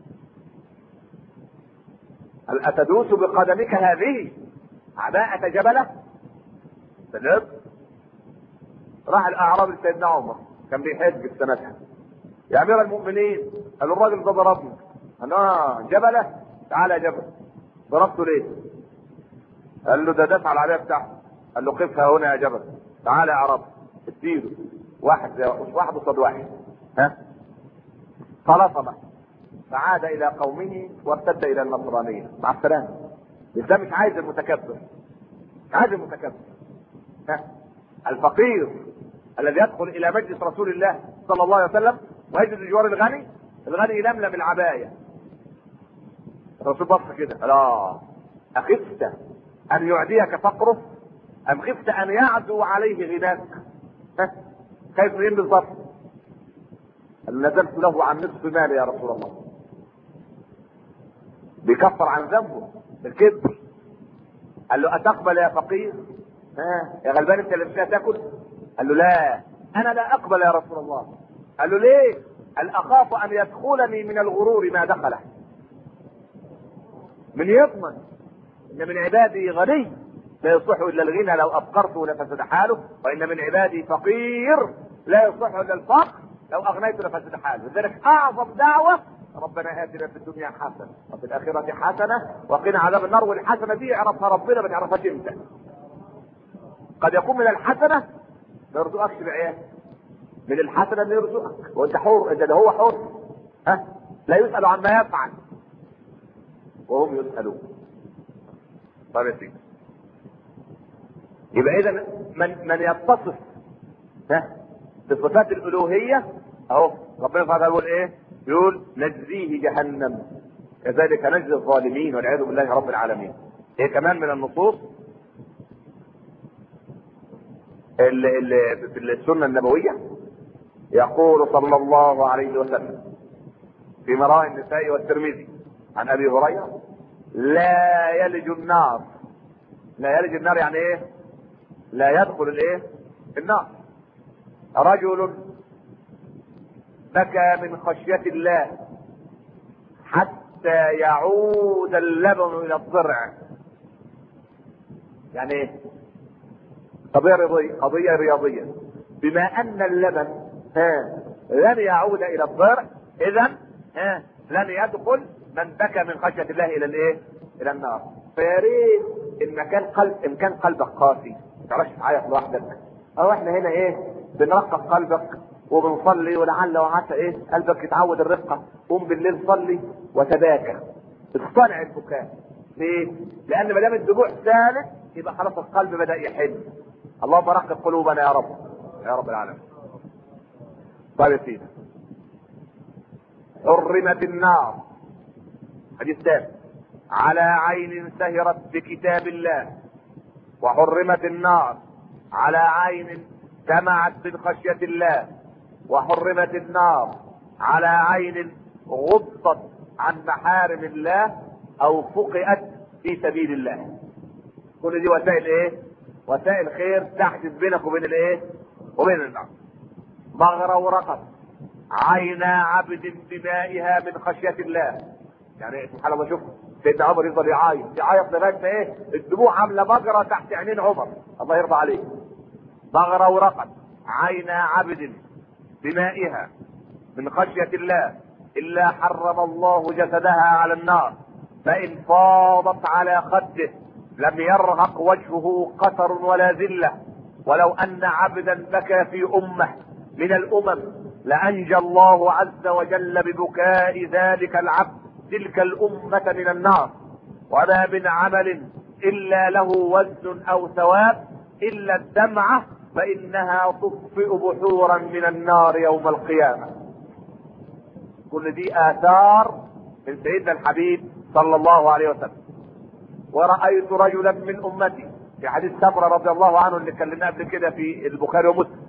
هل اتدوس بقدمك هذه عباءة جبلة؟ سلام راح الاعرابي لسيدنا عمر كان بيحج سنتها يا امير المؤمنين قال الراجل ده ضربني قال اه جبله تعالى يا جبل ضربته ليه؟ قال له ده داس على العربيه بتاعته قال له قفها هنا يا جبل تعالى يا عرب اديله واحد زي واحد قصاد واحد ها فلطمه فعاد الى قومه وارتد الى النصرانيه مع السلامه الاسلام مش عايز المتكبر مش عايز المتكبر ها الفقير الذي يدخل الى مجلس رسول الله صلى الله عليه وسلم ويجد جوار الغني الغني يلملم العبايه الرسول بص كده قال اه اخفت ان يعديك فقره ام خفت ان يعدو عليه غناك ها خايف من ايه بالظبط قال نزلت له عن نصف مالي يا رسول الله بيكفر عن ذنبه بالكبر قال له اتقبل يا فقير ها يا غلبان انت اللي مش هتاكل قال له لا انا لا اقبل يا رسول الله قال له ليه قال اخاف ان يدخلني من الغرور ما دخله من يضمن ان من عبادي غني لا يصح الا الغنى لو افقرته لفسد حاله وان من عبادي فقير لا يصح الا الفقر لو اغنيت لفسد حاله لذلك اعظم دعوه ربنا اتنا في الدنيا حسنه وفي الاخره حسنه وقنا عذاب النار والحسنه دي يعرفها ربنا ما تعرفهاش انت قد يكون من الحسنه ما يرزقكش بعيال من الحسنه انه يرزقك وانت حر انت ده هو حر ها لا يسال عما يفعل وهم يسالون طيب يا سيدي يبقى اذا من من يتصف ها بصفات الالوهيه اهو ربنا سبحانه وتعالى يقول ايه؟ يقول نجزيه جهنم كذلك نجزي الظالمين والعياذ بالله رب العالمين. ايه كمان من النصوص اللي اللي في السنه النبويه يقول صلى الله عليه وسلم في مراء النساء والترمذي عن ابي هريره لا يلج النار لا يلج النار يعني ايه؟ لا يدخل الايه؟ النار رجل بكى من خشية الله حتى يعود اللبن إلى الضرع يعني ايه؟ قضية رياضية قضية رياضية بما أن اللبن ها لن يعود إلى الضرع إذا ها لن يدخل من بكى من خشيه الله الى الايه؟ الى النار فيا ريت ان كان قلب ان كان قلبك قاسي ما تعرفش تعيط لوحدك او احنا هنا ايه بنرقق قلبك وبنصلي ولعل وعسى ايه قلبك يتعود الرقه قوم بالليل صلي وتباكى اصطنع البكاء ليه؟ لان ما دام الدموع ثالث يبقى خلاص القلب بدا يحن اللهم رقق قلوبنا يا رب يا رب العالمين طيب يا سيدي حرمت النار حديث ثاني على عين سهرت بكتاب الله وحرمت النار على عين سمعت من خشية الله وحرمت النار على عين غضت عن محارم الله او فقئت في سبيل الله كل دي وسائل ايه وسائل خير تحدث بينك وبين الايه وبين النار مغرى ورقص عين عبد بمائها من خشية الله يعني سبحان الله شوف سيدنا عمر يفضل يعيط يعيط لغايه ما ايه الدموع عامله مجرى تحت عينين عمر الله يرضى عليه مغرى ورقت عين عبد بمائها من خشية الله إلا حرم الله جسدها على النار فإن فاضت على خده لم يرهق وجهه قتر ولا ذلة ولو أن عبدا بكى في أمة من الأمم لأنجى الله عز وجل ببكاء ذلك العبد تلك الأمة من النار وما من عمل إلا له وزن أو ثواب إلا الدمعة فإنها تطفئ بحورا من النار يوم القيامة كل دي آثار من سيدنا الحبيب صلى الله عليه وسلم ورأيت رجلا من أمتي في حديث سمرة رضي الله عنه اللي اتكلمنا قبل كده في البخاري ومسلم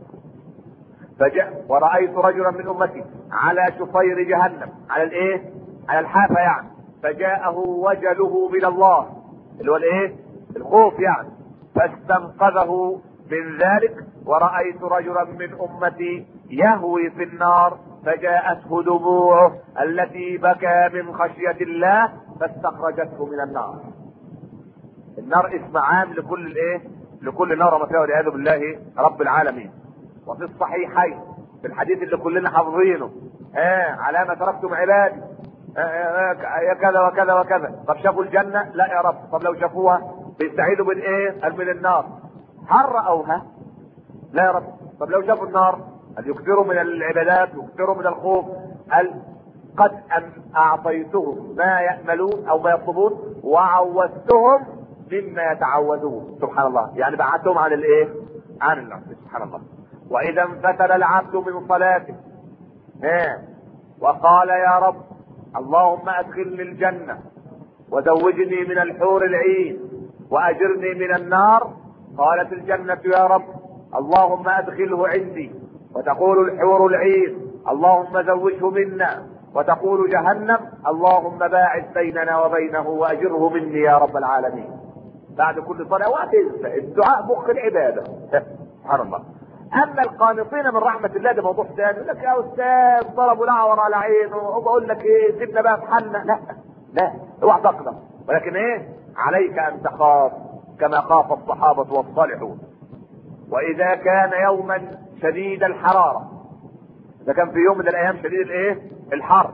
فجاء ورأيت رجلا من أمتي على شفير جهنم على الإيه؟ على الحافة يعني فجاءه وجله من الله اللي هو الإيه؟ الخوف يعني فاستنقذه من ذلك ورأيت رجلا من أمتي يهوي في النار فجاءته دموعه التي بكى من خشية الله فاستخرجته من النار النار اسم عام لكل الايه لكل نار فيها والعياذ بالله رب العالمين وفي الصحيحين في الحديث اللي كلنا حافظينه اه على ما تركتم عبادي آه آه آه كذا وكذا وكذا طب شافوا الجنة لا يا رب طب لو شافوها بيستعيدوا من ايه قال من النار هل رأوها لا يا رب طب لو شافوا النار قال يكثروا من العبادات يكثروا من الخوف قال قد أم اعطيتهم ما يأملون او ما يطلبون وعوزتهم مما يتعوذون سبحان الله يعني بعدتهم عن الايه عن النار سبحان الله واذا انفتل العبد من صلاته ها وقال يا رب اللهم ادخلني الجنة وزوجني من الحور العين واجرني من النار قالت الجنة يا رب اللهم ادخله عندي وتقول الحور العين اللهم زوجه منا وتقول جهنم اللهم باعد بيننا وبينه واجره مني يا رب العالمين بعد كل صلاة وتنسى الدعاء مخ العبادة سبحان الله اما القانطين من رحمة الله ده موضوع ثاني يقول لك يا استاذ ضربوا الاعور على عينه وبقول لك ايه سيبنا بقى في حالنا لا لا اوعى تقدر ولكن ايه عليك ان تخاف كما خاف الصحابة والصالحون واذا كان يوما شديد الحرارة ده كان في يوم من الايام شديد الايه الحر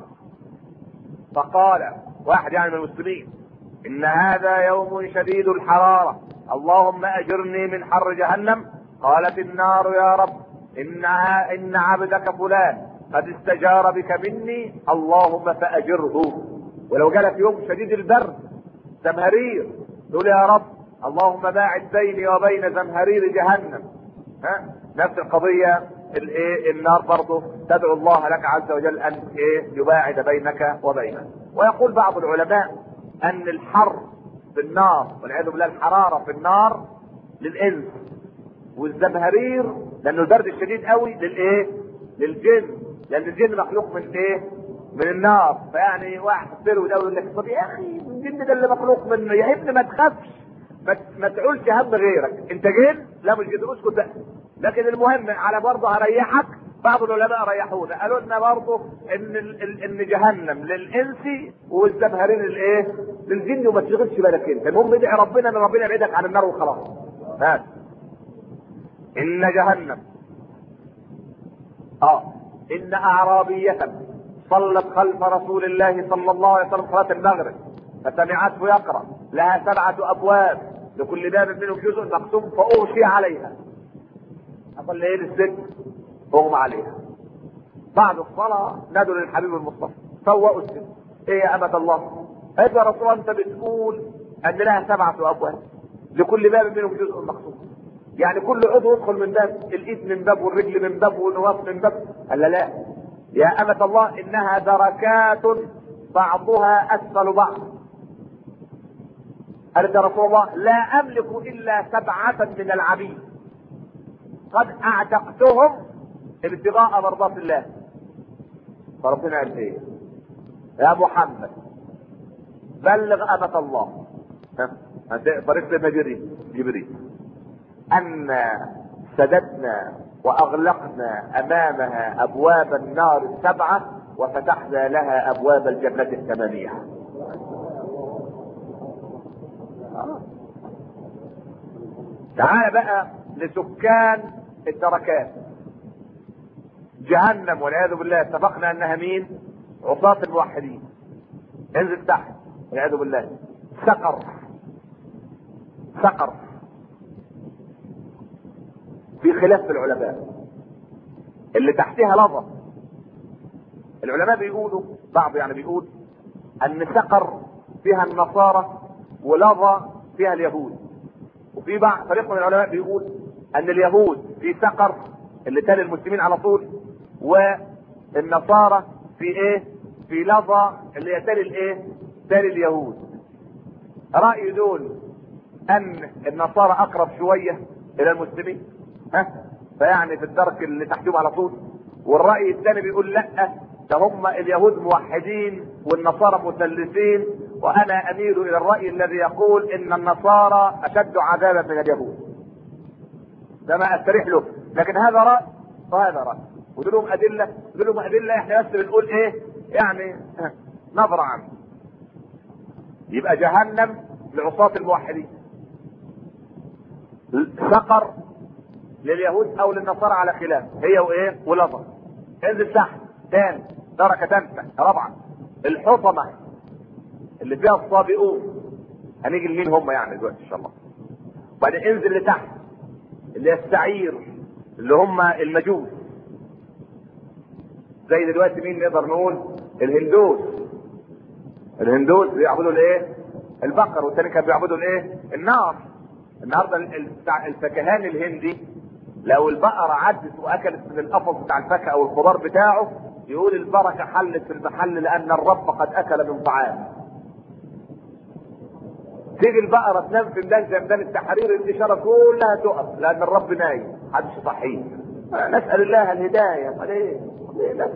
فقال واحد يعني من المسلمين ان هذا يوم شديد الحرارة اللهم اجرني من حر جهنم قالت النار يا رب انها ان عبدك فلان قد استجار بك مني اللهم فاجره ولو جالك يوم شديد البرد زمهرير تقول يا رب اللهم باعد بيني وبين زمهرير جهنم ها نفس القضية الايه النار برضه تدعو الله لك عز وجل ان ايه يباعد بينك وبينه ويقول بعض العلماء ان الحر في النار والعياذ بالله الحرارة في النار للانس والزمهرير لانه البرد الشديد قوي للايه للجن لان الجن مخلوق من ايه من النار فيعني واحد سر ده يقول لك طب يا اخي الجن ده اللي مخلوق منه يا ابني ما تخافش ما, ما تعولش هم غيرك انت جن لا مش جن اسكت بقى لكن المهم على برضه هريحك بعض العلماء ريحونا قالوا لنا برضه ان ال... ان جهنم للانس والزمهرين الايه للجن وما تشغلش بالك انت المهم ادعي ربنا ان ربنا يبعدك عن النار وخلاص بس ان جهنم اه ان اعرابية صلت خلف رسول الله صلى الله عليه وسلم صلاة المغرب فسمعته يقرأ لها سبعة أبواب لكل باب منهم جزء مقسوم فأغشي عليها أقول ليه للست أغمى عليها بعد الصلاة نادوا للحبيب المصطفى سوقوا الست ايه يا أمة الله قالت يا رسول الله أنت بتقول أن لها سبعة أبواب لكل باب منهم جزء مقسوم يعني كل عضو يدخل من باب الايد من باب والرجل من باب والنواص من باب قال لا, لا يا أمة الله إنها دركات بعضها أسفل بعض قالت يا رسول الله لا أملك إلا سبعة من العبيد قد أعتقتهم ابتغاء مرضات الله فربنا قال إيه يا محمد بلغ أمة الله ها طريق سيدنا جبريل أن سددنا وأغلقنا أمامها أبواب النار السبعة وفتحنا لها أبواب الجنة الثمانية تعال بقى لسكان الدركات جهنم والعياذ بالله اتفقنا انها مين عصاة الموحدين انزل تحت والعياذ بالله سقر سقر في خلاف في العلماء اللي تحتها لظى العلماء بيقولوا بعض يعني بيقول ان سقر فيها النصارى ولظى فيها اليهود وفي بعض فريق من العلماء بيقول ان اليهود في سقر اللي تالي المسلمين على طول والنصارى في ايه في لظى اللي يتالي الايه تالي اليهود رأي دول ان النصارى اقرب شوية الى المسلمين ها فيعني في الدرك اللي تحتهم على طول والرأي الثاني بيقول لا ده هم اليهود موحدين والنصارى مثلثين وانا اميل الى الرأي الذي يقول ان النصارى اشد عذابا من اليهود ده ما استريح له لكن هذا رأي وهذا رأي ودول لهم ادلة ودول لهم ادلة احنا بس بنقول ايه يعني نظرة عنه يبقى جهنم لعصاة الموحدين سقر لليهود او للنصارى على خلاف هي وايه ولظى انزل تحت تاني دركة تالتة رابعة الحطمة اللي فيها الصابئون هنيجي لمين هم يعني دلوقتي ان شاء الله بعدين انزل لتحت اللي هي السعير اللي هم المجوس زي دلوقتي مين نقدر نقول الهندوس الهندوس بيعبدوا الايه البقر والتاني كانوا بيعبدوا الايه النار النهارده الفكهان الهندي لو البقرة عدت واكلت من القفص بتاع الفاكهة او الخضار بتاعه يقول البركة حلت في المحل لان الرب قد اكل من طعام تيجي البقرة تنام في ميدان زي ميدان التحرير الاشارة كلها تقف لان الرب نايم محدش يصحيه نسأل الله الهداية قال ايه؟ ايه لا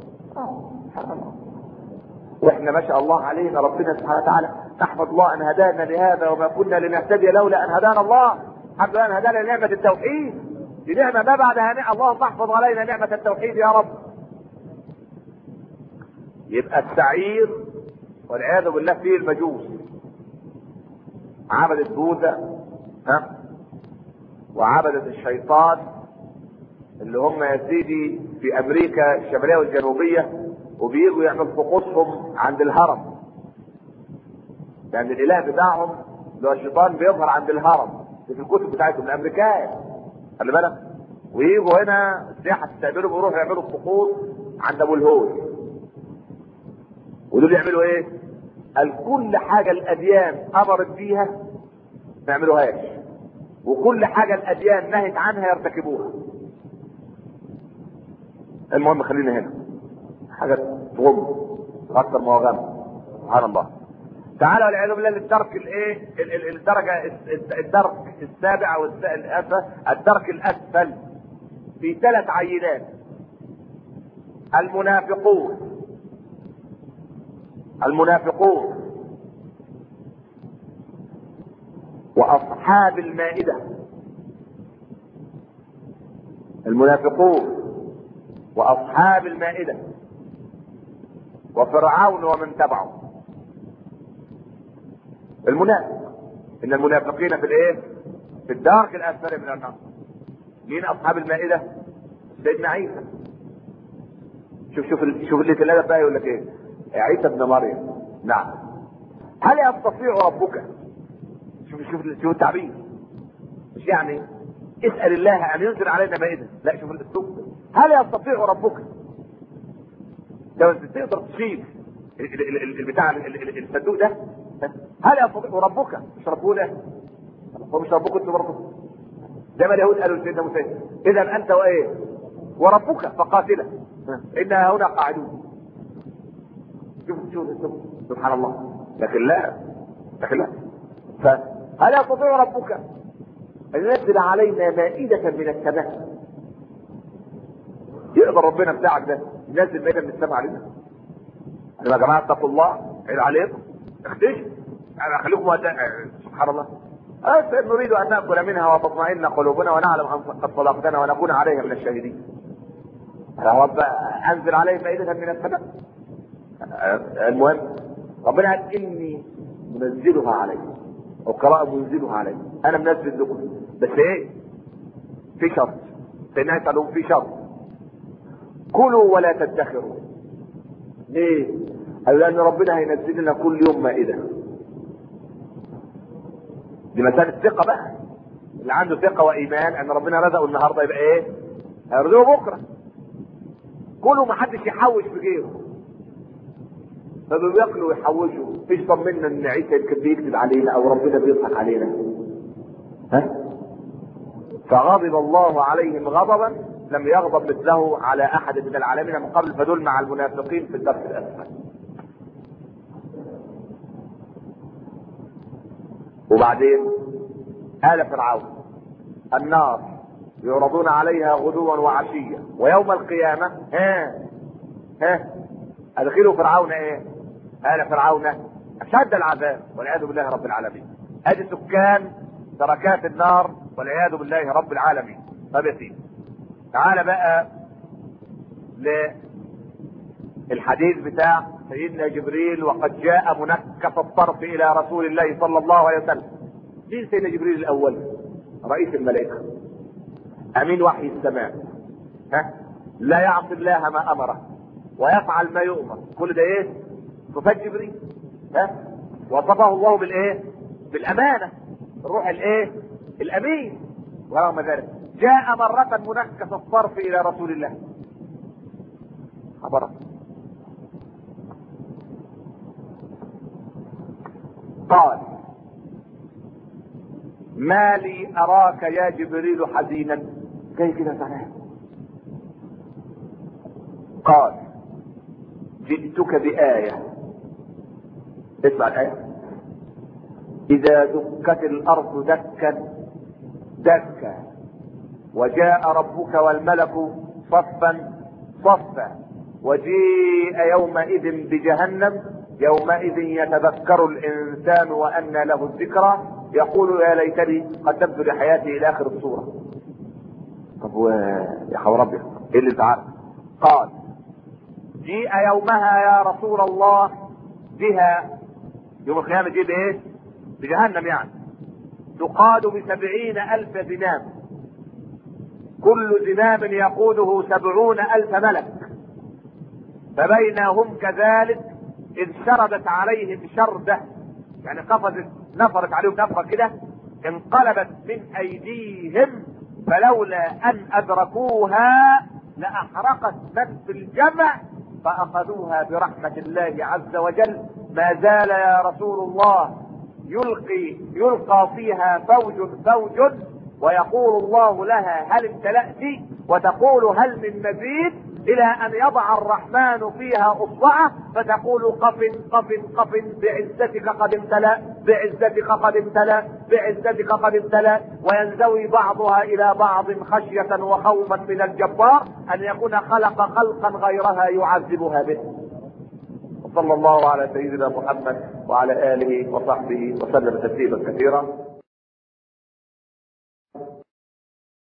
واحنا ما شاء الله علينا ربنا سبحانه وتعالى نحمد الله ان هدانا لهذا وما كنا لنهتدي لولا ان هدانا الله الحمد لله ان هدانا لنعمة التوحيد دي نعمة ما بعدها نعمة اللهم احفظ علينا نعمة التوحيد يا رب يبقى السعير والعياذ بالله فيه المجوس عبدت بوذا ها وعبدت الشيطان اللي هم يا سيدي في امريكا الشماليه والجنوبيه وبييجوا يعملوا طقوسهم عند الهرم يعني الاله بتاعهم اللي هو الشيطان بيظهر عند الهرم في الكتب بتاعتهم الامريكان خلي بالك ويجوا هنا السياحه تستقبلوا بيروحوا يعملوا الطقوس عند ابو الهول ودول يعملوا ايه؟ قال كل حاجه الاديان امرت بيها ما يعملوهاش وكل حاجه الاديان نهت عنها يرتكبوها المهم خلينا هنا حاجه تغم اكثر ما هو غم سبحان الله تعالى والعياذ بالله للدرك الايه الدرجه الدرك السابع او الدرك الاسفل في ثلاث عينات المنافقون المنافقون واصحاب المائده المنافقون واصحاب المائده وفرعون ومن تبعه المنافق ان المنافقين في الايه في الدرك الاسفل من النار مين اصحاب المائده سيدنا عيسى شوف شوف ال- شوف اللي الادب بقى يقول لك ايه يا عيسى ابن مريم نعم هل يستطيع ربك شوف شوف شوف التعبير مش يعني اسال الله ان ينزل علينا مائده لا شوف الاسلوب هل يستطيع ربك لو انت تقدر تشيل ال- ال- ال- البتاع ال- ال- ال- الصندوق ده هل يستطيع ربك مش ربنا هو مش ربك انت ربك زي ما اليهود قالوا لسيدنا موسى اذا انت وايه وربك فقاتلا انا هنا قاعدون شوف شوف شوف سبحان الله لكن لا لكن لا فهل يستطيع ربك ان ينزل علينا مائدة من السماء يقدر ربنا بتاعك ده ينزل مائدة من السماء علينا يا جماعة اتقوا الله عيب عليكم اختشوا يعني خليكم ودا- سبحان الله أه نريد ان ناكل منها وتطمئن قلوبنا ونعلم ان قد صدقتنا ونكون عليها من الشاهدين يا رب انزل عليه مائدة من السماء أه، المهم ربنا قال اني منزلها عليكم وقراءة منزلها عليكم انا منزل لكم بس ايه في شرط سيدنا عيسى قال لهم في شرط كلوا ولا تدخروا ليه؟ قالوا لان ربنا هينزل لنا كل يوم مائده دي مسألة ثقة بقى اللي عنده ثقة وإيمان أن ربنا رزقه النهاردة يبقى إيه؟ هيرزقه بكرة كله ما حدش يحوش في جيبه فدول ياكلوا ويحوشوا مفيش طمنا ان عيسى يمكن بيكذب علينا او ربنا بيضحك علينا ها فغضب الله عليهم غضبا لم يغضب مثله على احد من العالمين من قبل فدول مع المنافقين في الدرس الاسفل وبعدين آل فرعون النار يعرضون عليها غدوا وعشيا ويوم القيامة ها ها أدخلوا فرعون إيه؟ آل فرعون أشد العذاب والعياذ بالله رب العالمين أدي سكان دركات النار والعياذ بالله رب العالمين طب يا سيدي تعال بقى للحديث بتاع سيدنا جبريل وقد جاء منكس الطرف الى رسول الله صلى الله عليه وسلم مين سيدنا جبريل الاول رئيس الملائكه امين وحي السماء ها لا يعصي الله ما امره ويفعل ما يؤمر كل ده ايه صفات جبريل ها وصفه الله بالايه بالامانه الروح الايه الامين ورغم ذلك جاء مرة منكس الطرف إلى رسول الله خبره قال ما لي أراك يا جبريل حزينا جاي كده زعلان قال جئتك بآية اسمع الآية إذا دكت الأرض دكا دكا وجاء ربك والملك صفا صفا وجيء يومئذ بجهنم يومئذ يتذكر الانسان وان له الذكرى يقول يا ليتني قدمت لحياتي الى اخر الصوره طب و... يا حول ربي ايه اللي تعال قال جيء يومها يا رسول الله بها يوم القيامة جيء بايه بجهنم يعني تقاد بسبعين الف زمام كل زمام يقوده سبعون الف ملك فبينهم كذلك اذ شردت عليهم شردة يعني قفزت نفرت عليهم نفرة كده انقلبت من ايديهم فلولا ان ادركوها لاحرقت من في الجمع فاخذوها برحمة الله عز وجل ما زال يا رسول الله يلقي يلقى فيها فوج فوج ويقول الله لها هل امتلأت وتقول هل من مزيد الى ان يضع الرحمن فيها اصبعه فتقول قف قف قف بعزتك قد امتلأ بعزتك قد امتلأ بعزتك قد امتلأ وينزوي بعضها الى بعض خشية وخوفا من الجبار ان يكون خلق خلقا غيرها يعذبها به وصلى الله على سيدنا محمد وعلى اله وصحبه وسلم تسليما كثيرا